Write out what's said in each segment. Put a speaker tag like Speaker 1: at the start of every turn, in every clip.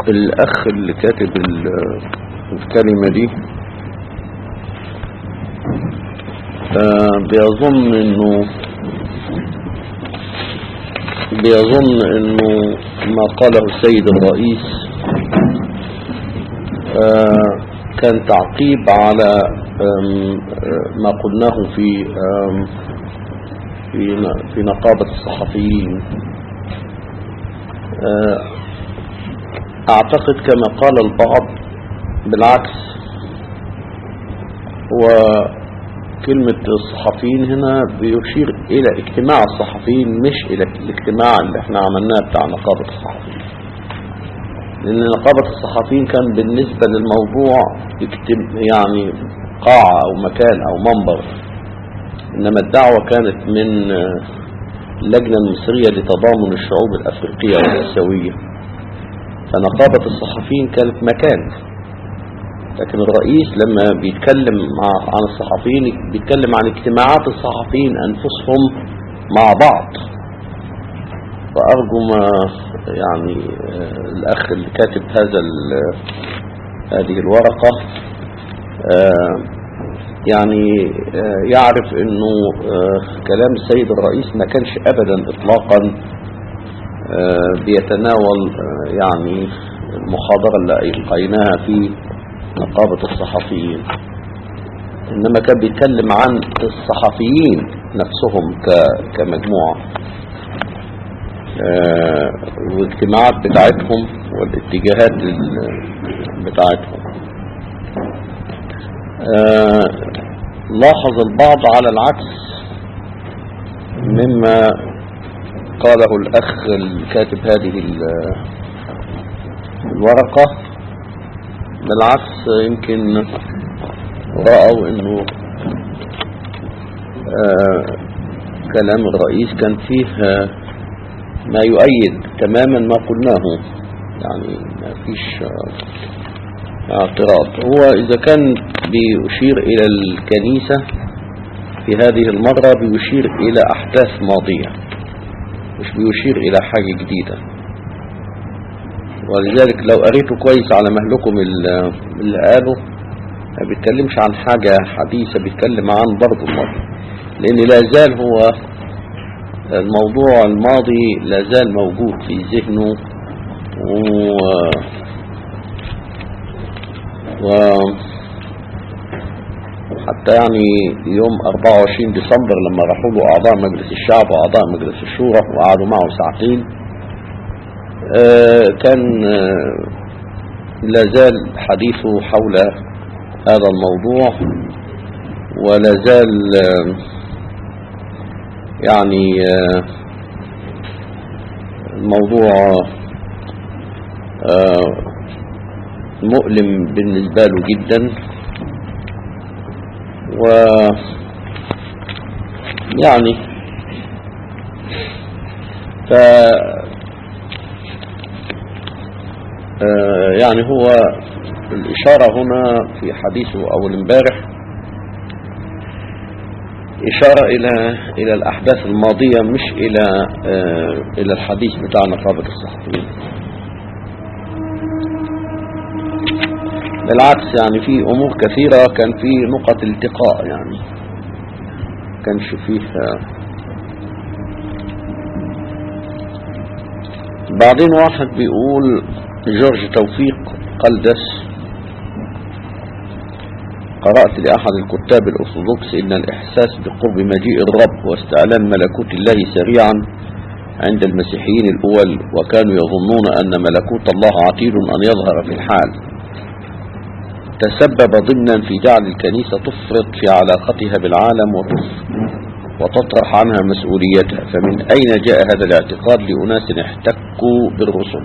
Speaker 1: الأخ اللي كاتب ال- الكلمة دي آه، بيظن انه بيظن انه ما قاله السيد الرئيس آه، كان تعقيب على آم، آه، ما قلناه في آم، في ن- في نقابة الصحفيين آه، اعتقد كما قال البعض بالعكس وكلمة الصحفيين هنا بيشير الى اجتماع الصحفيين مش الى الاجتماع اللي احنا عملناه بتاع نقابة الصحفيين لان نقابة الصحفيين كان بالنسبة للموضوع اجتم- يعني قاعة او مكان او منبر انما الدعوة كانت من آه، اللجنة المصرية لتضامن الشعوب الافريقية والاسيوية فنقابة الصحفيين كانت مكان لكن الرئيس لما بيتكلم مع عن الصحفيين بيتكلم عن اجتماعات الصحفيين انفسهم مع بعض فارجو ما يعني آه، الاخ اللي كاتب هذا ال- هذه الورقة آه، يعني آه، يعرف انه آه، كلام السيد الرئيس ما كانش ابدا اطلاقا آه، بيتناول آه، يعني المحاضرة اللي ألقيناها في نقابة الصحفيين إنما كان بيتكلم عن الصحفيين نفسهم ك- كمجموعة آه، والاجتماعات بتاعتهم والاتجاهات ال- بتاعتهم آه، لاحظ البعض على العكس مما قاله الأخ الكاتب هذه ال- الورقة بالعكس يمكن رأوا انه آه كلام الرئيس كان فيه آه، ما يؤيد تماما ما قلناه يعني ما فيش آه، اعتراض هو اذا كان بيشير الى الكنيسة في هذه المرة بيشير الى احداث ماضية مش بيشير الى حاجة جديدة ولذلك لو قريته كويس على مهلكم ال- اللي قاله ما بيتكلمش عن حاجة حديثة بيتكلم عن برضه الماضي لان لا زال هو الموضوع الماضي لا زال موجود في ذهنه و, و... حتى يعني يوم 24 ديسمبر لما راحوا له أعضاء مجلس الشعب وأعضاء مجلس الشورى وقعدوا معه ساعتين آه، كان آه، لا زال حديثه حول هذا الموضوع ولا زال آه، يعني آه، الموضوع آه، مؤلم بالنسبة له جدا و يعني ف آه، يعني هو الإشارة هنا في حديثه أول امبارح إشارة إلى إلى الأحداث الماضية مش إلى آه، إلى الحديث بتاع نقابة الصحفيين بالعكس يعني في أمور كثيرة كان في نقط التقاء يعني كانش فيه آه، بعدين واحد بيقول جورج توفيق قلدس قرأت لأحد الكتاب الأرثوذكس إن الإحساس بقرب مجيء الرب واستعلان ملكوت الله سريعا عند المسيحيين الأول وكانوا يظنون أن ملكوت الله عتيد أن يظهر في الحال تسبب ضمنا في جعل الكنيسة تفرط في علاقتها بالعالم وتف- وتطرح عنها مسؤوليتها فمن أين جاء هذا الاعتقاد لأناس احتكوا بالرسل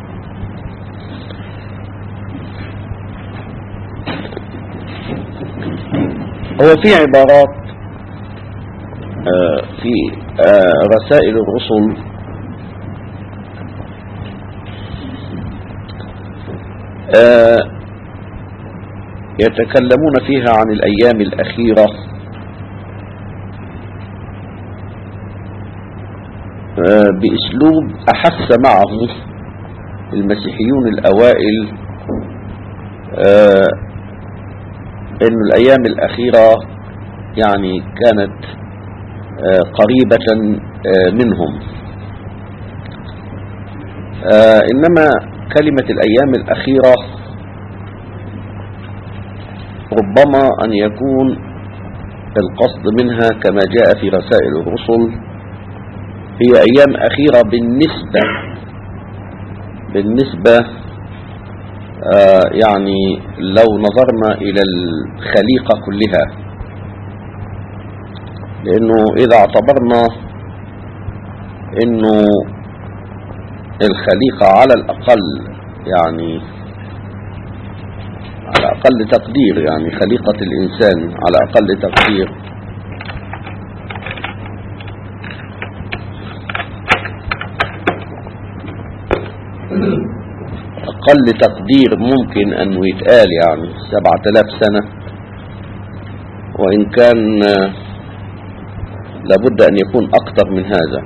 Speaker 1: هو في عبارات آه، في آه، رسائل الرسل آه، يتكلمون فيها عن الأيام الأخيرة آه، بأسلوب أحس معه المسيحيون الأوائل آه أن الأيام الأخيرة يعني كانت آه قريبة آه منهم آه إنما كلمة الأيام الأخيرة ربما أن يكون القصد منها كما جاء في رسائل الرسل هي أيام أخيرة بالنسبة بالنسبة آه يعني لو نظرنا إلى الخليقة كلها لأنه إذا اعتبرنا أنه الخليقة على الأقل يعني على أقل تقدير يعني خليقة الإنسان على أقل تقدير أقل تقدير ممكن أنه يتقال يعني سبعة آلاف سنة وإن كان لابد أن يكون أكثر من هذا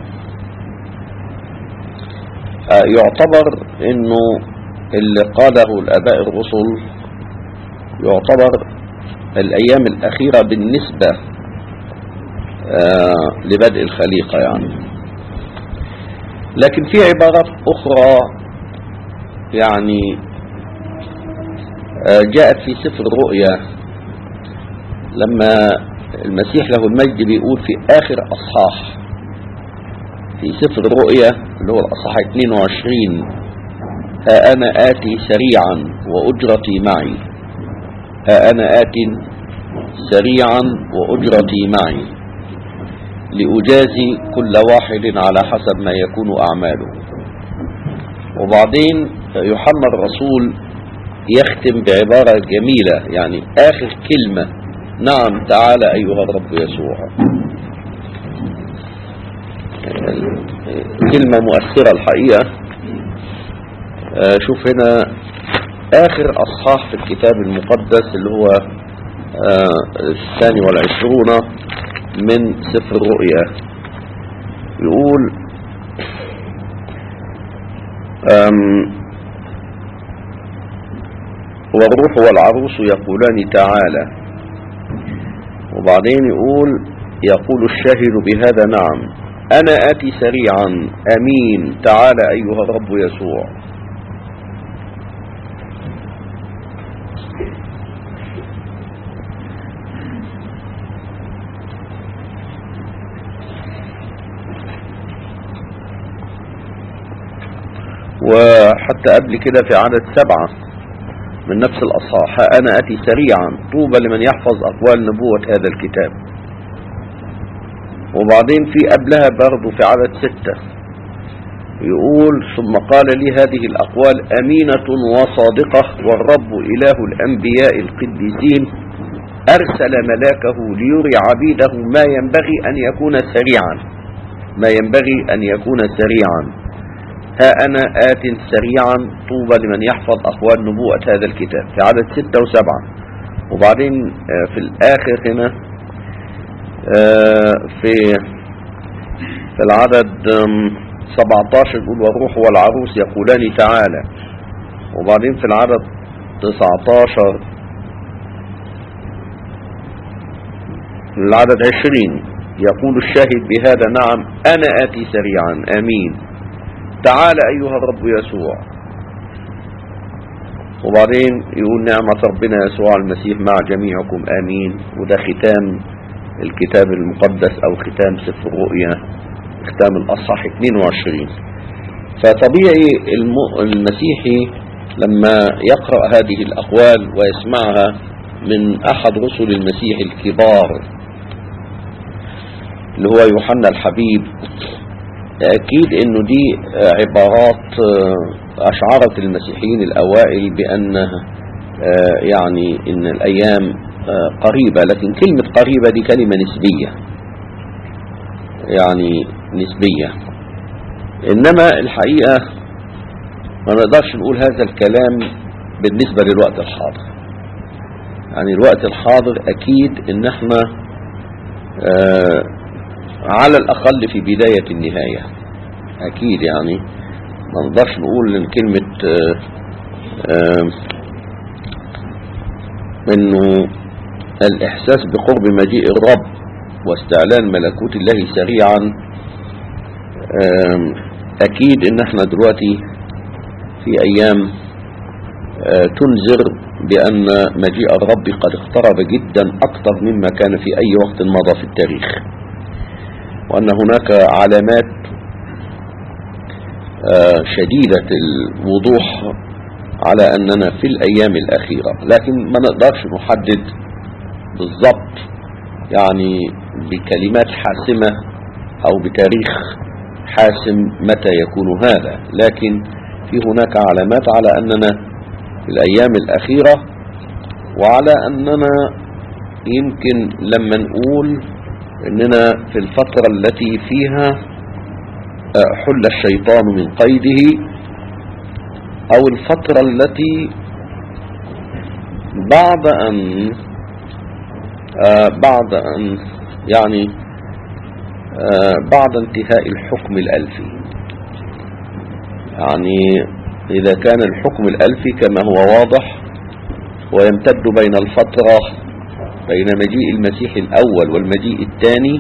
Speaker 1: يعتبر أنه اللي قاله الآباء الرسل يعتبر الأيام الأخيرة بالنسبة لبدء الخليقة يعني لكن في عبارات أخرى يعني جاءت في سفر الرؤيا لما المسيح له المجد بيقول في آخر أصحاح في سفر الرؤيا اللي هو الأصحاح 22 ها أنا آتي سريعا وأجرتي معي ها أنا آت سريعا وأجرتي معي لأجازي كل واحد على حسب ما يكون أعماله وبعدين يوحنا الرسول يختم بعبارة جميلة يعني آخر كلمة نعم تعالى أيها الرب يسوع كلمة مؤثرة الحقيقة شوف هنا آخر أصحاح في الكتاب المقدس اللي هو الثاني والعشرون من سفر الرؤيا يقول والروح والعروس يقولان تعالى وبعدين يقول يقول الشاهد بهذا نعم أنا آتي سريعا أمين تعالى أيها الرب يسوع وحتى قبل كده في عدد سبعة من نفس الأصحاح أنا أتي سريعا طوبى لمن يحفظ أقوال نبوة هذا الكتاب وبعدين في قبلها برضه في عدد ستة يقول ثم قال لي هذه الأقوال أمينة وصادقة والرب إله الأنبياء القديسين أرسل ملاكه ليري عبيده ما ينبغي أن يكون سريعا ما ينبغي أن يكون سريعا ها أنا آت سريعا طوبى لمن يحفظ أقوال نبوءة هذا الكتاب في عدد ستة وسبعة وبعدين في الآخر هنا في في العدد 17 يقول والروح والعروس يقولان تعالى وبعدين في العدد 19 العدد 20 يقول الشاهد بهذا نعم أنا آتي سريعا آمين تعال أيها الرب يسوع وبعدين يقول نعمة ربنا يسوع المسيح مع جميعكم آمين وده ختام الكتاب المقدس أو ختام سفر الرؤيا ختام الأصحاح 22 فطبيعي المسيحي لما يقرأ هذه الأقوال ويسمعها من أحد رسل المسيح الكبار اللي هو يوحنا الحبيب أكيد أنه دي عبارات أشعرت المسيحيين الأوائل بأنها يعني أن الأيام قريبة لكن كلمة قريبة دي كلمة نسبية يعني نسبية إنما الحقيقة ما نقدرش نقول هذا الكلام بالنسبة للوقت الحاضر يعني الوقت الحاضر أكيد إن احنا آه على الأقل في بداية النهاية أكيد يعني ما نقدرش نقول ان كلمة آه، آه، انه الاحساس بقرب مجيء الرب واستعلان ملكوت الله سريعا آم، اكيد ان احنا دلوقتي في ايام آه، تنذر بان مجيء الرب قد اقترب جدا اكثر مما كان في اي وقت مضى في التاريخ وان هناك علامات آه، شديدة الوضوح على أننا في الأيام الأخيرة لكن ما نقدرش نحدد بالضبط يعني بكلمات حاسمة أو بتاريخ حاسم متى يكون هذا لكن في هناك علامات على أننا في الأيام الأخيرة وعلى أننا يمكن لما نقول أننا في الفترة التي فيها حل الشيطان من قيده او الفترة التي بعد ان آه بعد ان يعني آه بعد انتهاء الحكم الالفي يعني اذا كان الحكم الالفي كما هو واضح ويمتد بين الفترة بين مجيء المسيح الاول والمجيء الثاني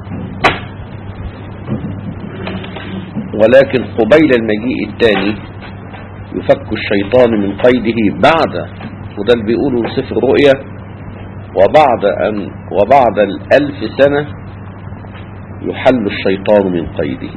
Speaker 1: ولكن قبيل المجيء الثاني يفك الشيطان من قيده بعد وده اللي بيقوله سفر الرؤيا وبعد أن وبعد الألف سنة يحل الشيطان من قيده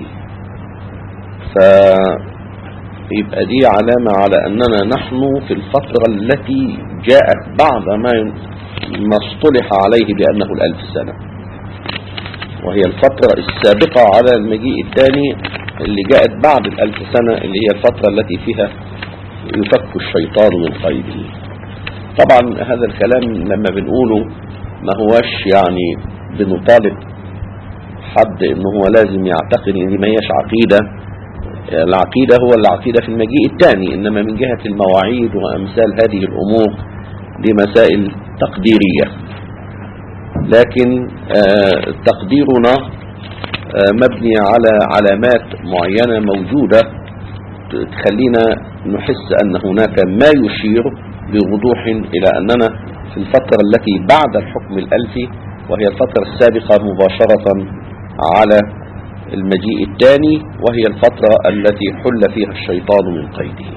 Speaker 1: فيبقى دي علامة على أننا نحن في الفترة التي جاءت بعد ما ما اصطلح عليه بأنه الألف سنة وهي الفترة السابقة على المجيء الثاني اللي جاءت بعد الألف سنة اللي هي الفترة التي فيها يفك الشيطان من قيده طبعا هذا الكلام لما بنقوله ما هوش يعني بنطالب حد ان هو لازم يعتقد ان دي ما هيش عقيدة العقيدة هو العقيدة في المجيء الثاني انما من جهة المواعيد وامثال هذه الامور دي مسائل تقديرية لكن آه تقديرنا آه مبني على علامات معينة موجودة تخلينا نحس أن هناك ما يشير بوضوح إلى أننا في الفترة التي بعد الحكم الألفي وهي الفترة السابقة مباشرة على المجيء الثاني وهي الفترة التي حل فيها الشيطان من قيده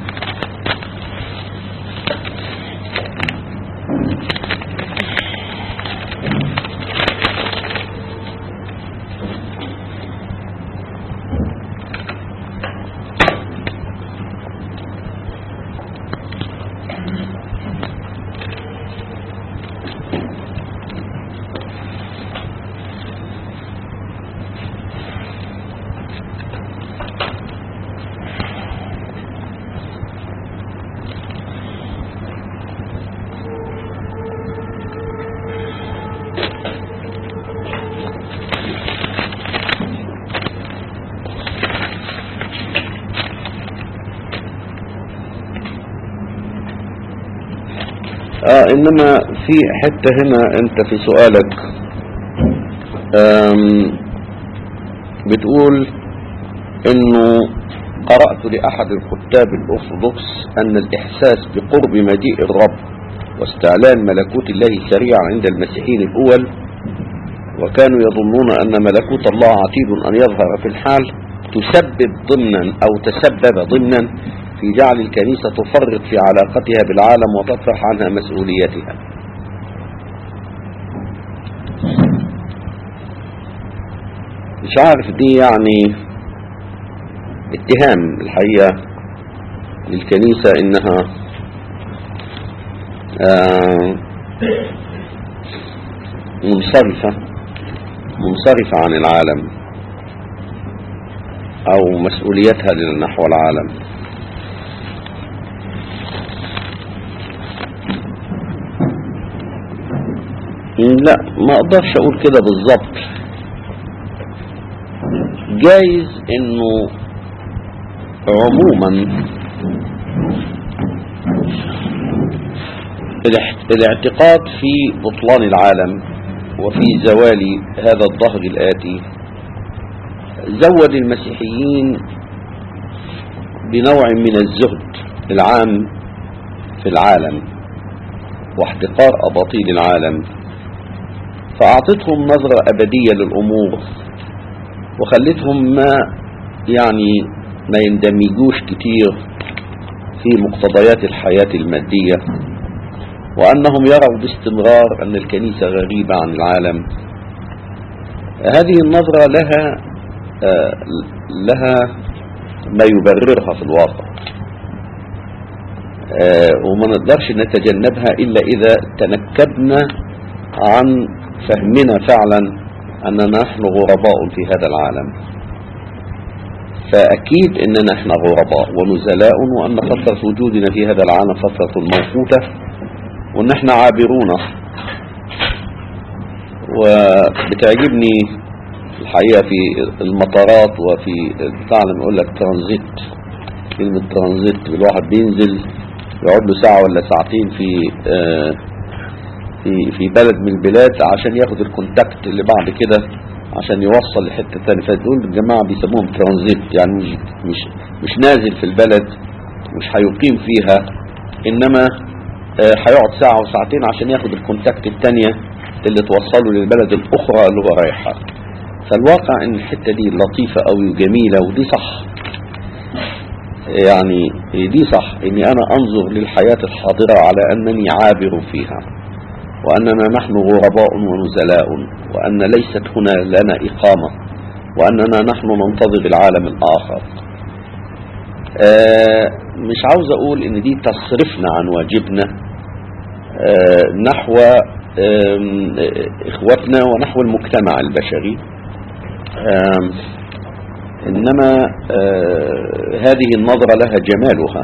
Speaker 1: آه إنما في حتة هنا أنت في سؤالك بتقول إنه قرأت لأحد الكتاب الأرثوذكس أن الإحساس بقرب مجيء الرب واستعلان ملكوت الله سريعا عند المسيحيين الأول وكانوا يظنون أن ملكوت الله عتيد أن يظهر في الحال تسبب ضمنا أو تسبب ضمنا في جعل الكنيسة تفرط في علاقتها بالعالم وتطرح عنها مسؤوليتها مش عارف دي يعني اتهام الحقيقة للكنيسة انها آه منصرفة منصرفة عن العالم او مسؤوليتها نحو العالم لا ما اقدرش اقول كده بالظبط جايز انه عموما الاعتقاد في بطلان العالم وفي زوال هذا الظهر الآتي زود المسيحيين بنوع من الزهد العام في العالم واحتقار أباطيل العالم فأعطتهم نظرة أبدية للأمور وخلتهم ما يعني ما يندمجوش كتير في مقتضيات الحياة المادية وأنهم يروا باستمرار أن الكنيسة غريبة عن العالم هذه النظرة لها آه، لها ما يبررها في الواقع آه، وما نقدرش نتجنبها إلا إذا تنكبنا عن فهمنا فعلا أننا نحن غرباء في هذا العالم فأكيد أننا نحن غرباء ونزلاء وأن فترة وجودنا في هذا العالم فترة موقوتة وأن احنا عابرون وبتعجبني الحقيقة في المطارات وفي بتاع لما يقول لك ترانزيت كلمة ترانزيت الواحد بينزل يقعد له ساعة ولا ساعتين في آه في في بلد من البلاد عشان ياخد الكونتاكت اللي بعد كده عشان يوصل لحتة تانية فدول الجماعة بيسموهم ترانزيت يعني مش مش مش نازل في البلد مش هيقيم فيها انما آه هيقعد ساعة وساعتين عشان ياخد الكونتاكت التانية اللي توصله للبلد الاخرى اللي هو رايحها فالواقع ان الحتة دي لطيفة قوي وجميلة ودي صح يعني دي صح اني انا انظر للحياة الحاضرة على انني عابر فيها واننا نحن غرباء ونزلاء وان ليست هنا لنا اقامة واننا نحن ننتظر العالم الاخر آه مش عاوز اقول ان دي تصرفنا عن واجبنا آه نحو اخوتنا ونحو المجتمع البشري إنما آه هذه النظرة لها جمالها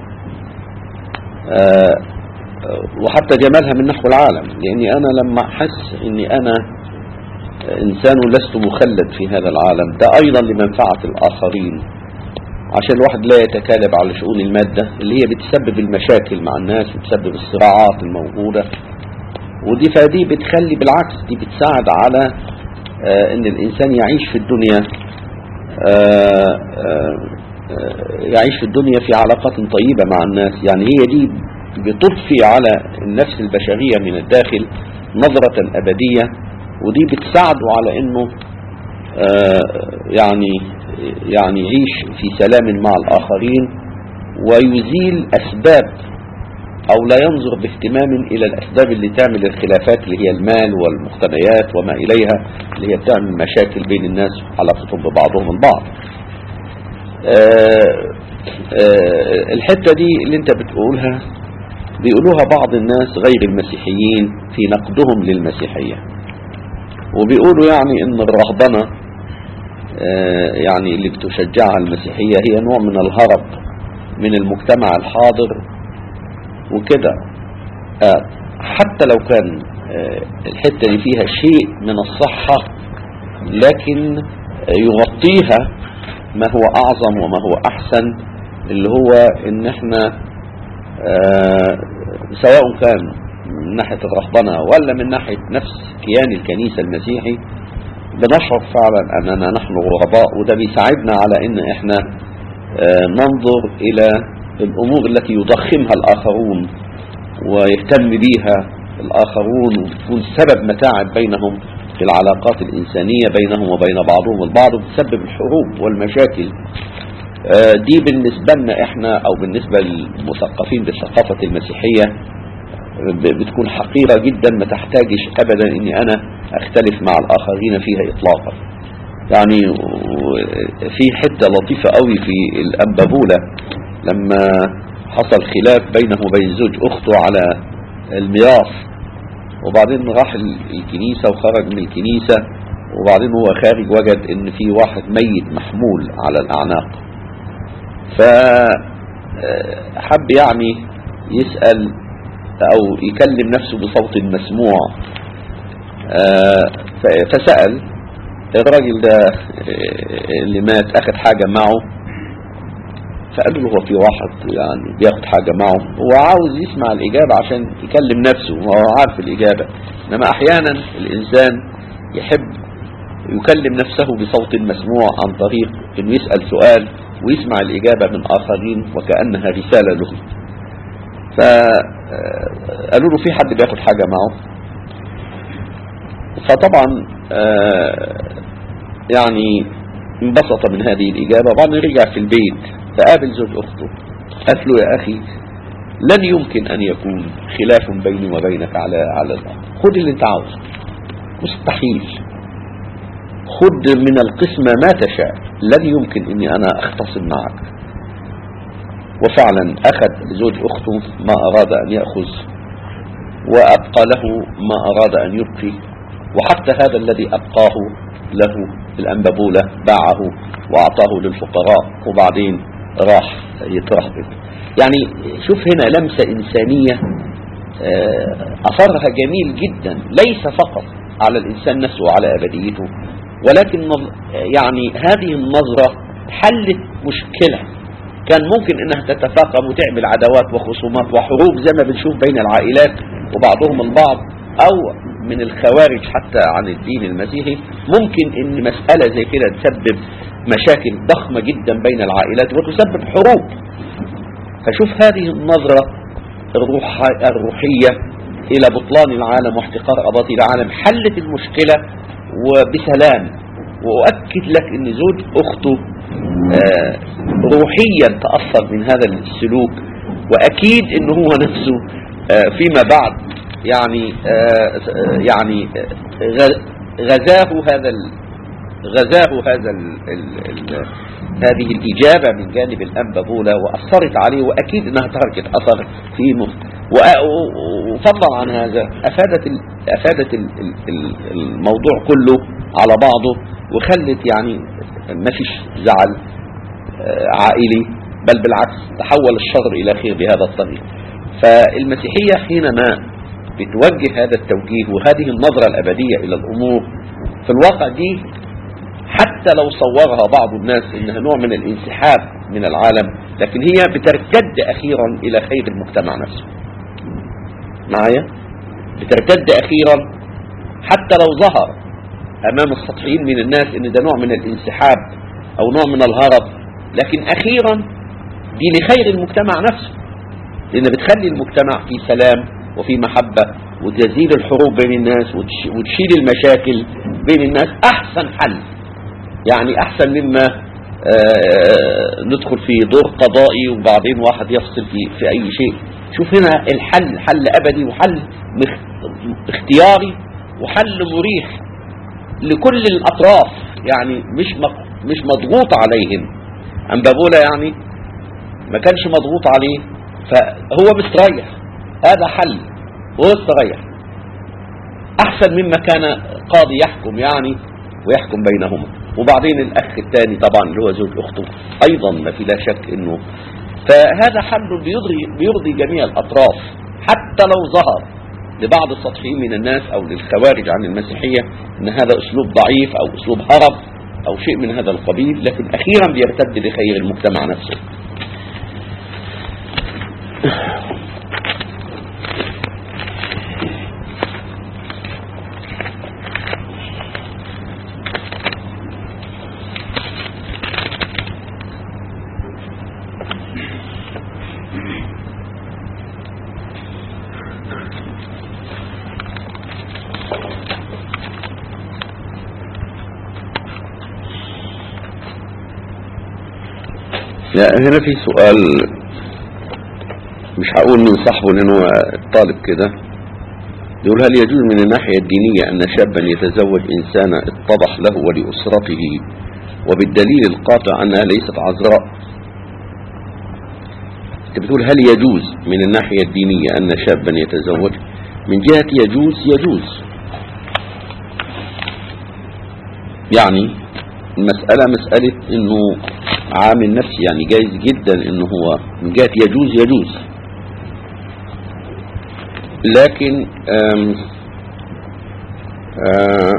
Speaker 1: آه وحتى جمالها من نحو العالم لأني أنا لما أحس أني أنا إنسان لست مخلد في هذا العالم ده أيضا لمنفعة الآخرين عشان الواحد لا يتكالب على شؤون المادة اللي هي بتسبب المشاكل مع الناس وتسبب الصراعات الموجودة ودي فدي بتخلي بالعكس دي بتساعد على آه ان الانسان يعيش في الدنيا آه آه يعيش في الدنيا في علاقات طيبة مع الناس يعني هي دي بتضفي على النفس البشرية من الداخل نظرة أبدية ودي بتساعده على انه يعني يعني يعيش في سلام مع الآخرين ويزيل أسباب أو لا ينظر باهتمام إلى الأسباب اللي تعمل الخلافات اللي هي المال والمقتنيات وما إليها اللي هي بتعمل مشاكل بين الناس علاقتهم ببعضهم البعض آآ آآ الحتة دي اللي انت بتقولها بيقولوها بعض الناس غير المسيحيين في نقدهم للمسيحية وبيقولوا يعني ان الرهبنة يعني اللي بتشجعها المسيحية هي نوع من الهرب من المجتمع الحاضر وكده حتى لو كان الحتة اللي فيها شيء من الصحة لكن يغطيها ما هو أعظم وما هو أحسن اللي هو إن احنا سواء كان من ناحية الرهبنة ولا من ناحية نفس كيان الكنيسة المسيحي بنشعر فعلا أننا نحن غرباء وده بيساعدنا على إن احنا ننظر إلى الأمور التي يضخمها الآخرون ويهتم بيها الآخرون وتكون سبب متاعب بينهم في العلاقات الإنسانية بينهم وبين بعضهم البعض وتسبب الحروب والمشاكل دي بالنسبة لنا احنا او بالنسبة للمثقفين بالثقافة المسيحية بتكون حقيرة جدا ما تحتاجش ابدا اني انا اختلف مع الاخرين فيها اطلاقا يعني في حتة لطيفة قوي في الأنبابولة لما حصل خلاف بينه وبين زوج أخته على الميراث وبعدين راح الكنيسة وخرج من الكنيسة وبعدين هو خارج وجد ان في واحد ميت محمول على الأعناق فحب يعني يسأل أو يكلم نفسه بصوت مسموع فسأل الراجل ده اللي مات أخذ حاجة معه فقال له هو في واحد يعني بياخد حاجة معه هو عاوز يسمع الإجابة عشان يكلم نفسه وهو عارف الإجابة إنما أحيانا الإنسان يحب يكلم نفسه بصوت مسموع عن طريق إنه يسأل سؤال ويسمع الإجابة من آخرين وكأنها رسالة له فقالوا له في حد بياخد حاجة معه فطبعا آه، يعني انبسط من هذه الإجابة وبعدين رجع في البيت فقابل زوج أخته قالت له يا أخي لن يمكن أن يكون خلاف بيني وبينك على على الأمر خد اللي أنت عاوزه مستحيل خد من القسمة ما تشاء لن يمكن أني أنا أختصم معك وفعلا أخذ زوج أخته ما أراد أن يأخذ وأبقى له ما أراد أن يبقي وحتى هذا الذي أبقاه له الأنبابولة باعه وأعطاه للفقراء وبعدين راح يترهبط يعني شوف هنا لمسة إنسانية آه، أثرها جميل جدا ليس فقط على الإنسان نفسه وعلى أبديته ولكن نظ- يعني هذه النظرة حلت مشكلة كان ممكن انها تتفاقم وتعمل عداوات وخصومات وحروب زي ما بنشوف بين العائلات وبعضهم البعض او من الخوارج حتى عن الدين المسيحي ممكن ان مسألة زي كده تسبب مشاكل ضخمة جدا بين العائلات وتسبب حروب فشوف هذه النظرة الروح الروحية الى بطلان العالم واحتقار اباطيل العالم حلت المشكلة وبسلام واؤكد لك ان زوج اخته آه، روحيا تأثر من هذا السلوك واكيد ان هو نفسه آه، فيما بعد يعني آه، آه، يعني آه، غ- غزاه هذا ال- غزاه هذا ال ال ال هذه الإجابة من جانب الأنبا بولا وأثرت عليه وأكيد أنها تركت أثر في مخ وأ- و- وفضلا عن هذا أفادت ال أفادت ال ال الموضوع كله على بعضه وخلت يعني ما فيش زعل آه، عائلي بل بالعكس تحول الشر إلى خير بهذا الطريق فالمسيحية حينما بتوجه هذا التوجيه وهذه النظرة الأبدية إلى الأمور في الواقع دي حتى لو صورها بعض الناس انها نوع من الانسحاب من العالم لكن هي بترتد اخيرا الى خير المجتمع نفسه معايا بترتد اخيرا حتى لو ظهر امام السطحيين من الناس ان ده نوع من الانسحاب او نوع من الهرب لكن اخيرا دي لخير المجتمع نفسه لان بتخلي المجتمع في سلام وفي محبة وتزيل الحروب بين الناس وتش- وتشيل المشاكل بين الناس احسن حل يعني احسن مما آه، ندخل في دور قضائي وبعدين واحد يفصل في في اي شيء شوف هنا الحل حل ابدي وحل مخ- اختياري وحل مريح لكل الاطراف يعني مش مق- مش مضغوط عليهم امبابولا يعني ما كانش مضغوط عليه فهو مستريح هذا حل وهو استريح احسن مما كان قاضي يحكم يعني ويحكم بينهما وبعدين الاخ الثاني طبعا اللي هو زوج اخته ايضا ما في لا شك انه فهذا حل بيرضي بيرضي جميع الاطراف حتى لو ظهر لبعض السطحيين من الناس او للخوارج عن المسيحيه ان هذا اسلوب ضعيف او اسلوب هرب او شيء من هذا القبيل لكن اخيرا بيرتد لخير المجتمع نفسه لا هنا في سؤال مش هقول من صاحبه لانه طالب كده يقول هل يجوز من الناحية الدينية أن شابا يتزوج إنسانا اتضح له ولأسرته وبالدليل القاطع أنها ليست عذراء أنت بتقول هل يجوز من الناحية الدينية أن شابا يتزوج من جهة يجوز يجوز يعني المسألة مسألة انه عامل نفسي يعني جايز جدا انه هو من جهة يجوز يجوز لكن آم آه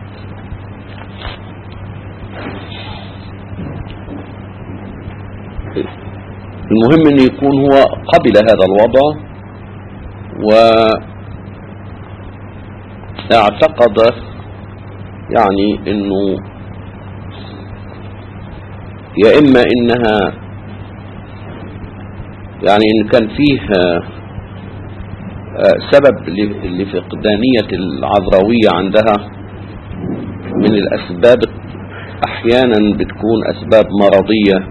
Speaker 1: المهم ان يكون هو قبل هذا الوضع واعتقد يعني انه يا إما إنها يعني إن كان فيه آه، آه، سبب ل- لفقدانية العذراوية عندها من الأسباب أحيانا بتكون أسباب مرضية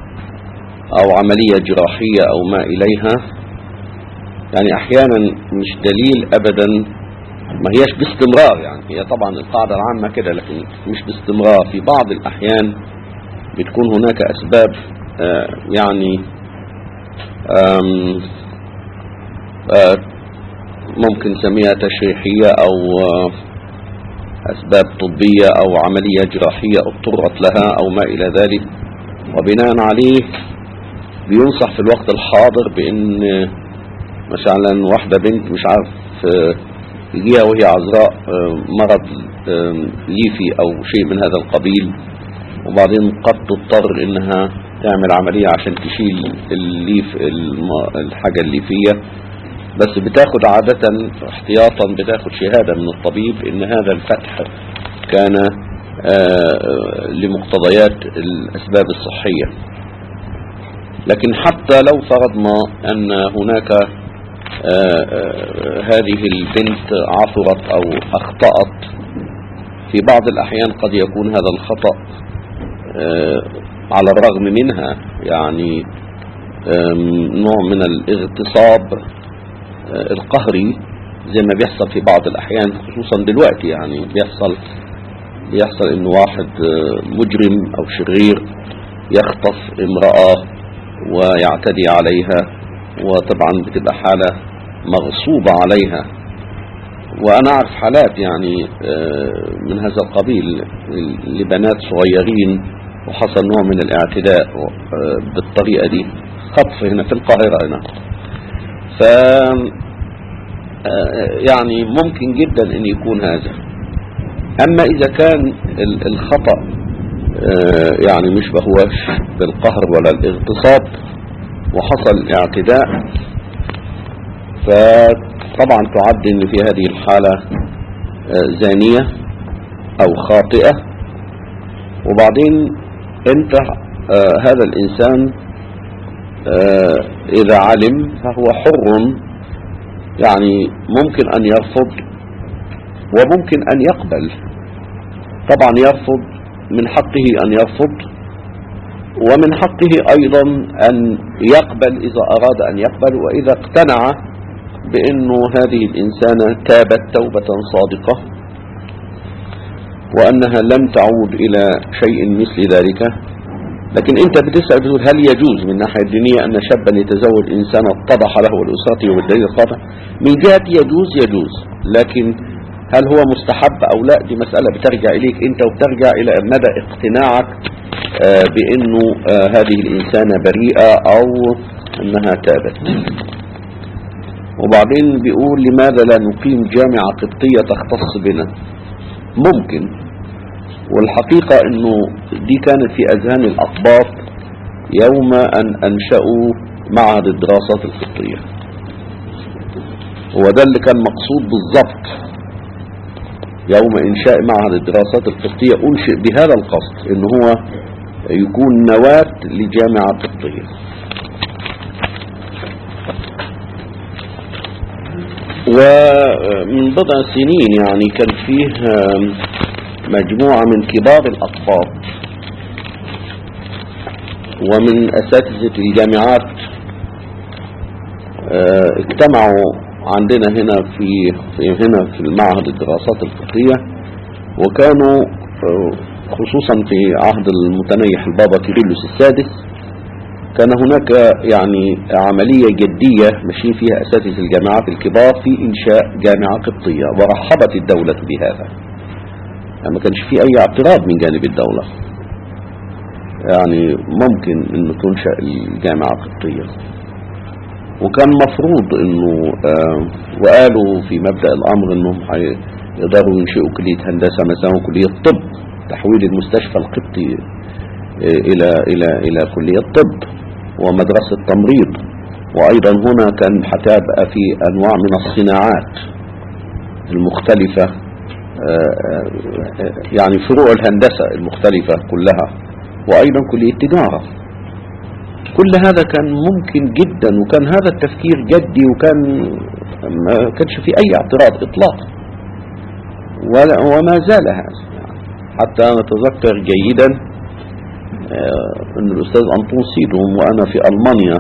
Speaker 1: أو عملية جراحية أو ما إليها يعني أحيانا مش دليل أبدا ما هيش باستمرار يعني هي طبعا القاعدة العامة كده لكن مش باستمرار في بعض الأحيان بتكون هناك أسباب آه، يعني آم، آه، ممكن نسميها تشريحية أو آه، أسباب طبية أو عملية جراحية اضطرت لها أو ما إلى ذلك وبناء عليه بينصح في الوقت الحاضر بأن مثلا واحدة بنت مش عارف آه، يجيها وهي عذراء آه، مرض آه، ليفي أو شيء من هذا القبيل وبعدين قد تضطر انها تعمل عملية عشان تشيل الليف الم- الحاجة الليفية بس بتاخد عادة احتياطا بتاخد شهادة من الطبيب ان هذا الفتح كان آه، لمقتضيات الاسباب الصحية لكن حتى لو فرضنا ان هناك آه، آه، هذه البنت عثرت او اخطأت في بعض الاحيان قد يكون هذا الخطأ آه، على الرغم منها يعني آم، نوع من الاغتصاب آه، القهري زي ما بيحصل في بعض الأحيان خصوصا دلوقتي يعني بيحصل بيحصل إنه واحد آه، مجرم أو شرير يخطف امرأة ويعتدي عليها وطبعا بتبقى حالة مغصوبة عليها وأنا أعرف حالات يعني آه، من هذا القبيل لبنات صغيرين وحصل نوع من الاعتداء آه، بالطريقة دي خطف هنا في القاهرة هنا ف آه، يعني ممكن جدا ان يكون هذا اما اذا كان ال- الخطأ آه، يعني مش بهوش بالقهر ولا الاغتصاب وحصل اعتداء فطبعا تعد ان في هذه الحالة آه، زانية او خاطئة وبعدين انت آه، هذا الانسان آه، اذا علم فهو حر يعني ممكن ان يرفض وممكن ان يقبل طبعا يرفض من حقه ان يرفض ومن حقه ايضا ان يقبل اذا اراد ان يقبل واذا اقتنع بانه هذه الانسانة تابت توبة صادقة وانها لم تعود الى شيء مثل ذلك لكن انت بتسأل بتقول هل يجوز من الناحية الدينية ان شابا يتزوج انسانا اتضح له والاسرته والدليل القاطع من جهة يجوز يجوز لكن هل هو مستحب او لا دي مسألة بترجع اليك انت وبترجع الى مدى اقتناعك آه، بانه آه، هذه الانسانة بريئة او انها تابت وبعدين بيقول لماذا لا نقيم جامعة قبطية تختص بنا ممكن والحقيقة انه دي كانت في اذهان الاقباط يوم ان انشأوا معهد الدراسات القبطية هو ده اللي كان مقصود بالضبط يوم انشاء معهد الدراسات القبطية انشئ بهذا القصد ان هو يكون نواة لجامعة قبطية ومن بضع سنين يعني كان فيه آم، مجموعة من كبار الأطباء ومن أساتذة الجامعات آه، اجتمعوا عندنا هنا في, في هنا في المعهد الدراسات الفقهية وكانوا آه، خصوصا في عهد المتنيح البابا كيرلس السادس كان هناك يعني عملية جدية ماشيين فيها أساتذة الجامعات الكبار في إنشاء جامعة قبطية ورحبت الدولة بهذا يعني ما كانش في أي اعتراض من جانب الدولة يعني ممكن أنه تنشأ الجامعة القبطية وكان مفروض أنه آه وقالوا في مبدأ الأمر أنهم يقدروا ينشئوا كلية هندسة مثلا وكلية طب تحويل المستشفى القبطي آه إلى إلى إلى كلية طب ومدرسة تمريض وأيضا هنا كان هتبقى في أنواع من الصناعات المختلفة يعني فروع الهندسة المختلفة كلها وأيضا كلية تجارة كل هذا كان ممكن جدا وكان هذا التفكير جدي وكان ما كانش في أي اعتراض إطلاقا ولا- وما زال هذا يعني حتى أنا أتذكر جيدا آه، أن الأستاذ أنطون سيدهم وأنا في ألمانيا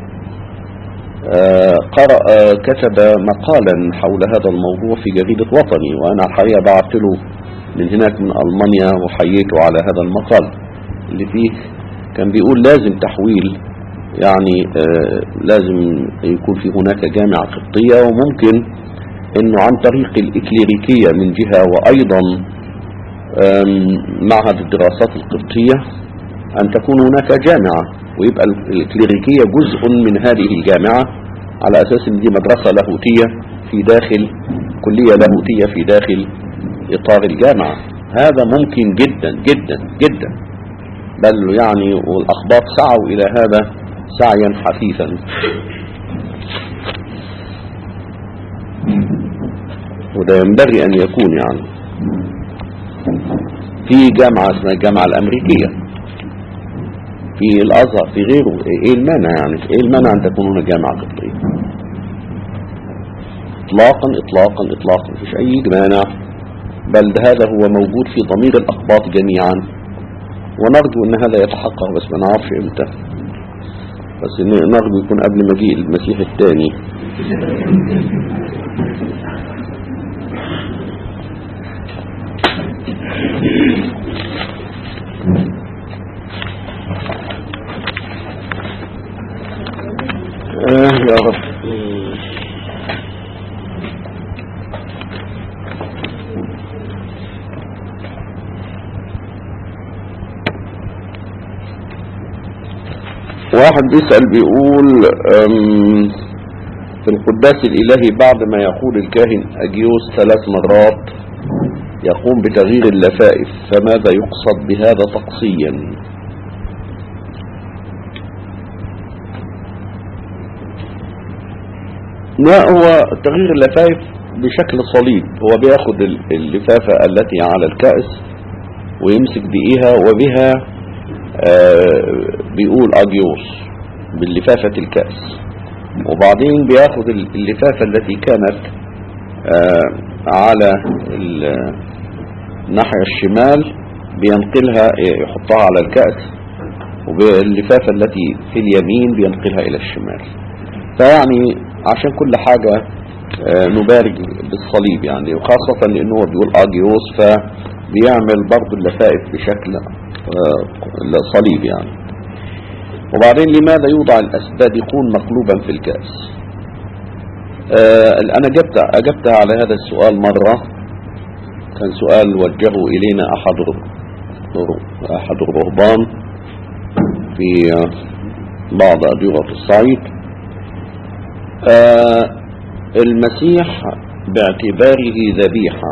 Speaker 1: آه، قرأ آه، كتب مقالا حول هذا الموضوع في جريدة وطني وأنا الحقيقة بعثت له من هناك من ألمانيا وحييته على هذا المقال اللي فيه كان بيقول لازم تحويل يعني آه، لازم يكون في هناك جامعة قبطية وممكن انه عن طريق الإكليريكية من جهة وأيضا آم، معهد الدراسات القبطية أن تكون هناك جامعة ويبقى الكليريكية جزء من هذه الجامعة على أساس أن دي مدرسة لاهوتية في داخل كلية لاهوتية في داخل إطار الجامعة هذا ممكن جدا جدا جدا بل يعني والأخبار سعوا إلى هذا سعيا حثيثا وده ينبغي أن يكون يعني في جامعة اسمها الجامعة الأمريكية في الأزهر في غيره إيه المانع يعني إيه المانع أن تكون هناك جامعة قبطية إطلاقا إطلاقا إطلاقا مفيش أي مانع بل هذا هو موجود في ضمير الأقباط جميعا ونرجو أن هذا يتحقق بس ما نعرفش إمتى بس إن- نرجو يكون قبل مجيء المسيح الثاني آه يا رب واحد بيسأل بيقول أم، في القداس الإلهي بعد ما يقول الكاهن أجيوس ثلاث مرات يقوم بتغيير اللفائف فماذا يقصد بهذا تقصيا لا هو تغيير اللفائف بشكل صليب هو بياخد ال- اللفافة التي على الكأس ويمسك بإيها وبها آه، بيقول أجيوس باللفافة الكأس وبعدين بياخد ال- اللفافة التي كانت آه، على ال- الناحية الشمال بينقلها يحطها على الكأس وباللفافة التي في اليمين بينقلها إلى الشمال فيعني عشان كل حاجة آه، نبارك بالصليب يعني وخاصة لأنه هو بيقول أجيوس فبيعمل برضو اللفائف بشكل آه، صليب يعني وبعدين لماذا يوضع الأسبادقون مقلوبا في الكأس آه، أنا جبت أجبت على هذا السؤال مرة كان سؤال وجهه إلينا أحد الر- أحد الرهبان في آه، بعض أديرة الصعيد آه، المسيح باعتباره ذبيحة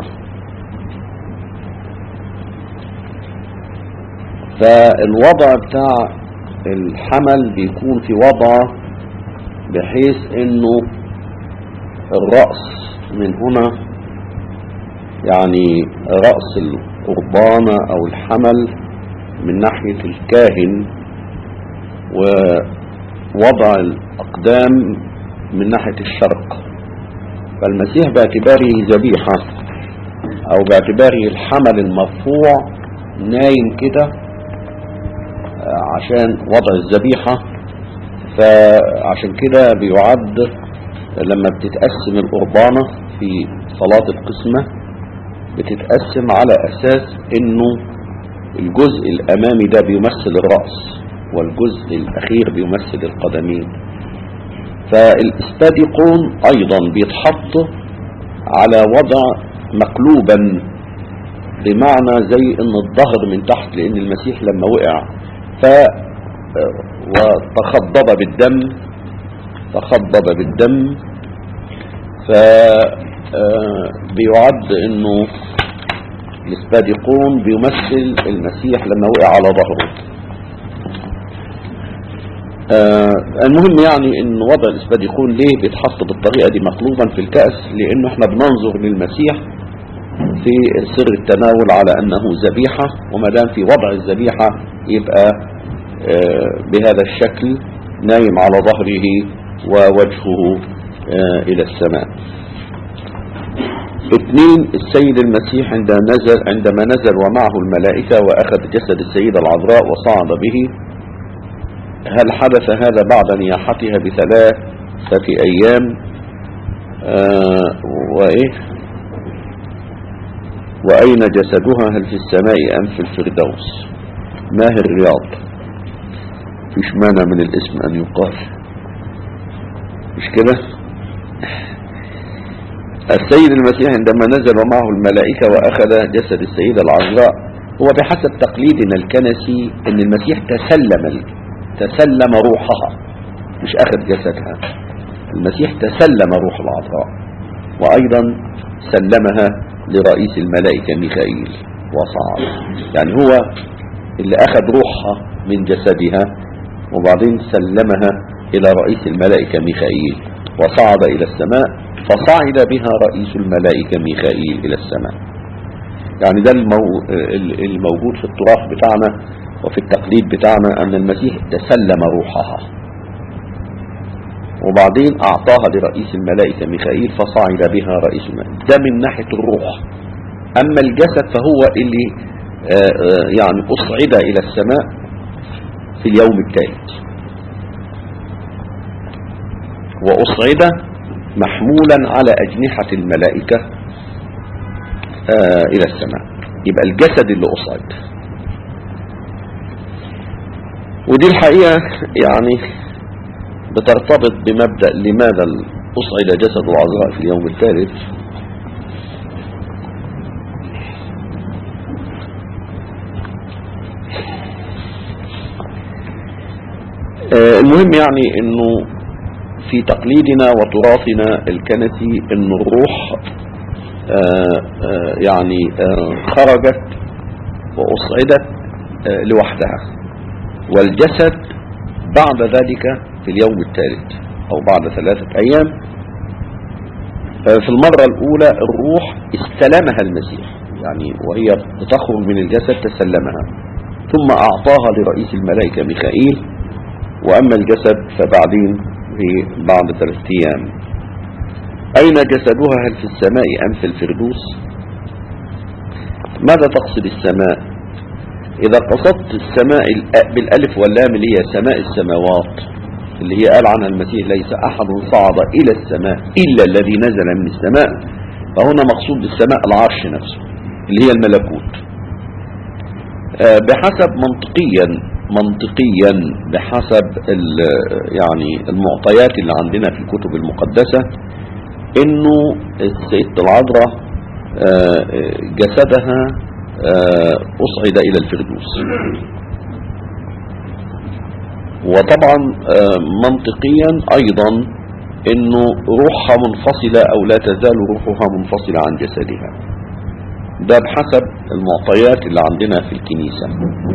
Speaker 1: فالوضع بتاع الحمل بيكون في وضع بحيث انه الرأس من هنا يعني رأس القربانة او الحمل من ناحية الكاهن ووضع الأقدام من ناحية الشرق فالمسيح باعتباره ذبيحة أو باعتباره الحمل المرفوع نايم كده آه، عشان وضع الذبيحة فعشان كده بيعد لما بتتقسم القربانة في صلاة القسمة بتتقسم على أساس إنه الجزء الأمامي ده بيمثل الرأس والجزء الأخير بيمثل القدمين فالاستادقون أيضا بيتحط على وضع مقلوبا بمعنى زي ان الظهر من تحت لان المسيح لما وقع ف وتخضب بالدم تخضب بالدم ف آه، بيعد انه الاسبادقون بيمثل المسيح لما وقع على ظهره آه المهم يعني ان وضع الاسبادقون ليه بيتحط بالطريقة دي مقلوبا في الكأس لانه احنا بننظر للمسيح في سر التناول على انه ذبيحة وما دام في وضع الذبيحة يبقى آه، بهذا الشكل نايم على ظهره ووجهه آه، إلى السماء اثنين السيد المسيح عند نزل عندما نزل ومعه الملائكة وأخذ جسد السيدة العذراء وصعد به هل حدث هذا بعد نياحتها بثلاثة أيام آه وإيه وأين جسدها هل في السماء أم في الفردوس ماهر الرياض فيش مانع من الاسم أن يقال مش كده السيد المسيح عندما نزل ومعه الملائكة وأخذ جسد السيدة العذراء هو بحسب تقليدنا الكنسي أن المسيح تسلم تسلم روحها مش أخذ جسدها المسيح تسلم روح العذراء وأيضا سلمها لرئيس الملائكة ميخائيل وصعد يعني هو اللي أخذ روحها من جسدها وبعدين سلمها إلى رئيس الملائكة ميخائيل وصعد إلى السماء فصعد بها رئيس الملائكة ميخائيل إلى السماء يعني ده المو... الموجود في التراث بتاعنا وفي التقليد بتاعنا أن المسيح تسلم روحها وبعدين أعطاها لرئيس الملائكة ميخائيل فصعد بها رئيس الملائكة ده من ناحية الروح أما الجسد فهو اللي آه، آه، يعني أصعد إلى السماء في اليوم الثالث وأصعد محمولا على أجنحة الملائكة آه، إلى السماء يبقى الجسد اللي أصعد ودي الحقيقة يعني بترتبط بمبدأ لماذا أصعد جسد العذراء في اليوم الثالث آه، المهم يعني انه في تقليدنا وتراثنا الكنسي ان الروح آه، آه، يعني آه، خرجت وأصعدت آه، لوحدها والجسد بعد ذلك في اليوم الثالث أو بعد ثلاثة أيام آه، في المرة الأولى الروح استلمها المسيح يعني وهي بتخرج من الجسد تسلمها ثم أعطاها لرئيس الملائكة ميخائيل وأما الجسد فبعدين في بعد ثلاثة أيام أين جسدها هل في السماء أم في الفردوس ماذا تقصد السماء إذا قصدت السماء الأ- بالألف واللام اللي هي سماء السماوات اللي هي قال عنها المسيح ليس أحد صعد إلى السماء إلا الذي نزل من السماء فهنا مقصود بالسماء العرش نفسه اللي هي الملكوت آه، بحسب منطقيا منطقيا بحسب ال- يعني المعطيات اللي عندنا في الكتب المقدسة انه السيدة العذراء آه، آه، جسدها آه، اصعد الى الفردوس وطبعا آه، منطقيا ايضا انه روحها منفصلة او لا تزال روحها منفصلة عن جسدها ده بحسب المعطيات اللي عندنا في الكنيسة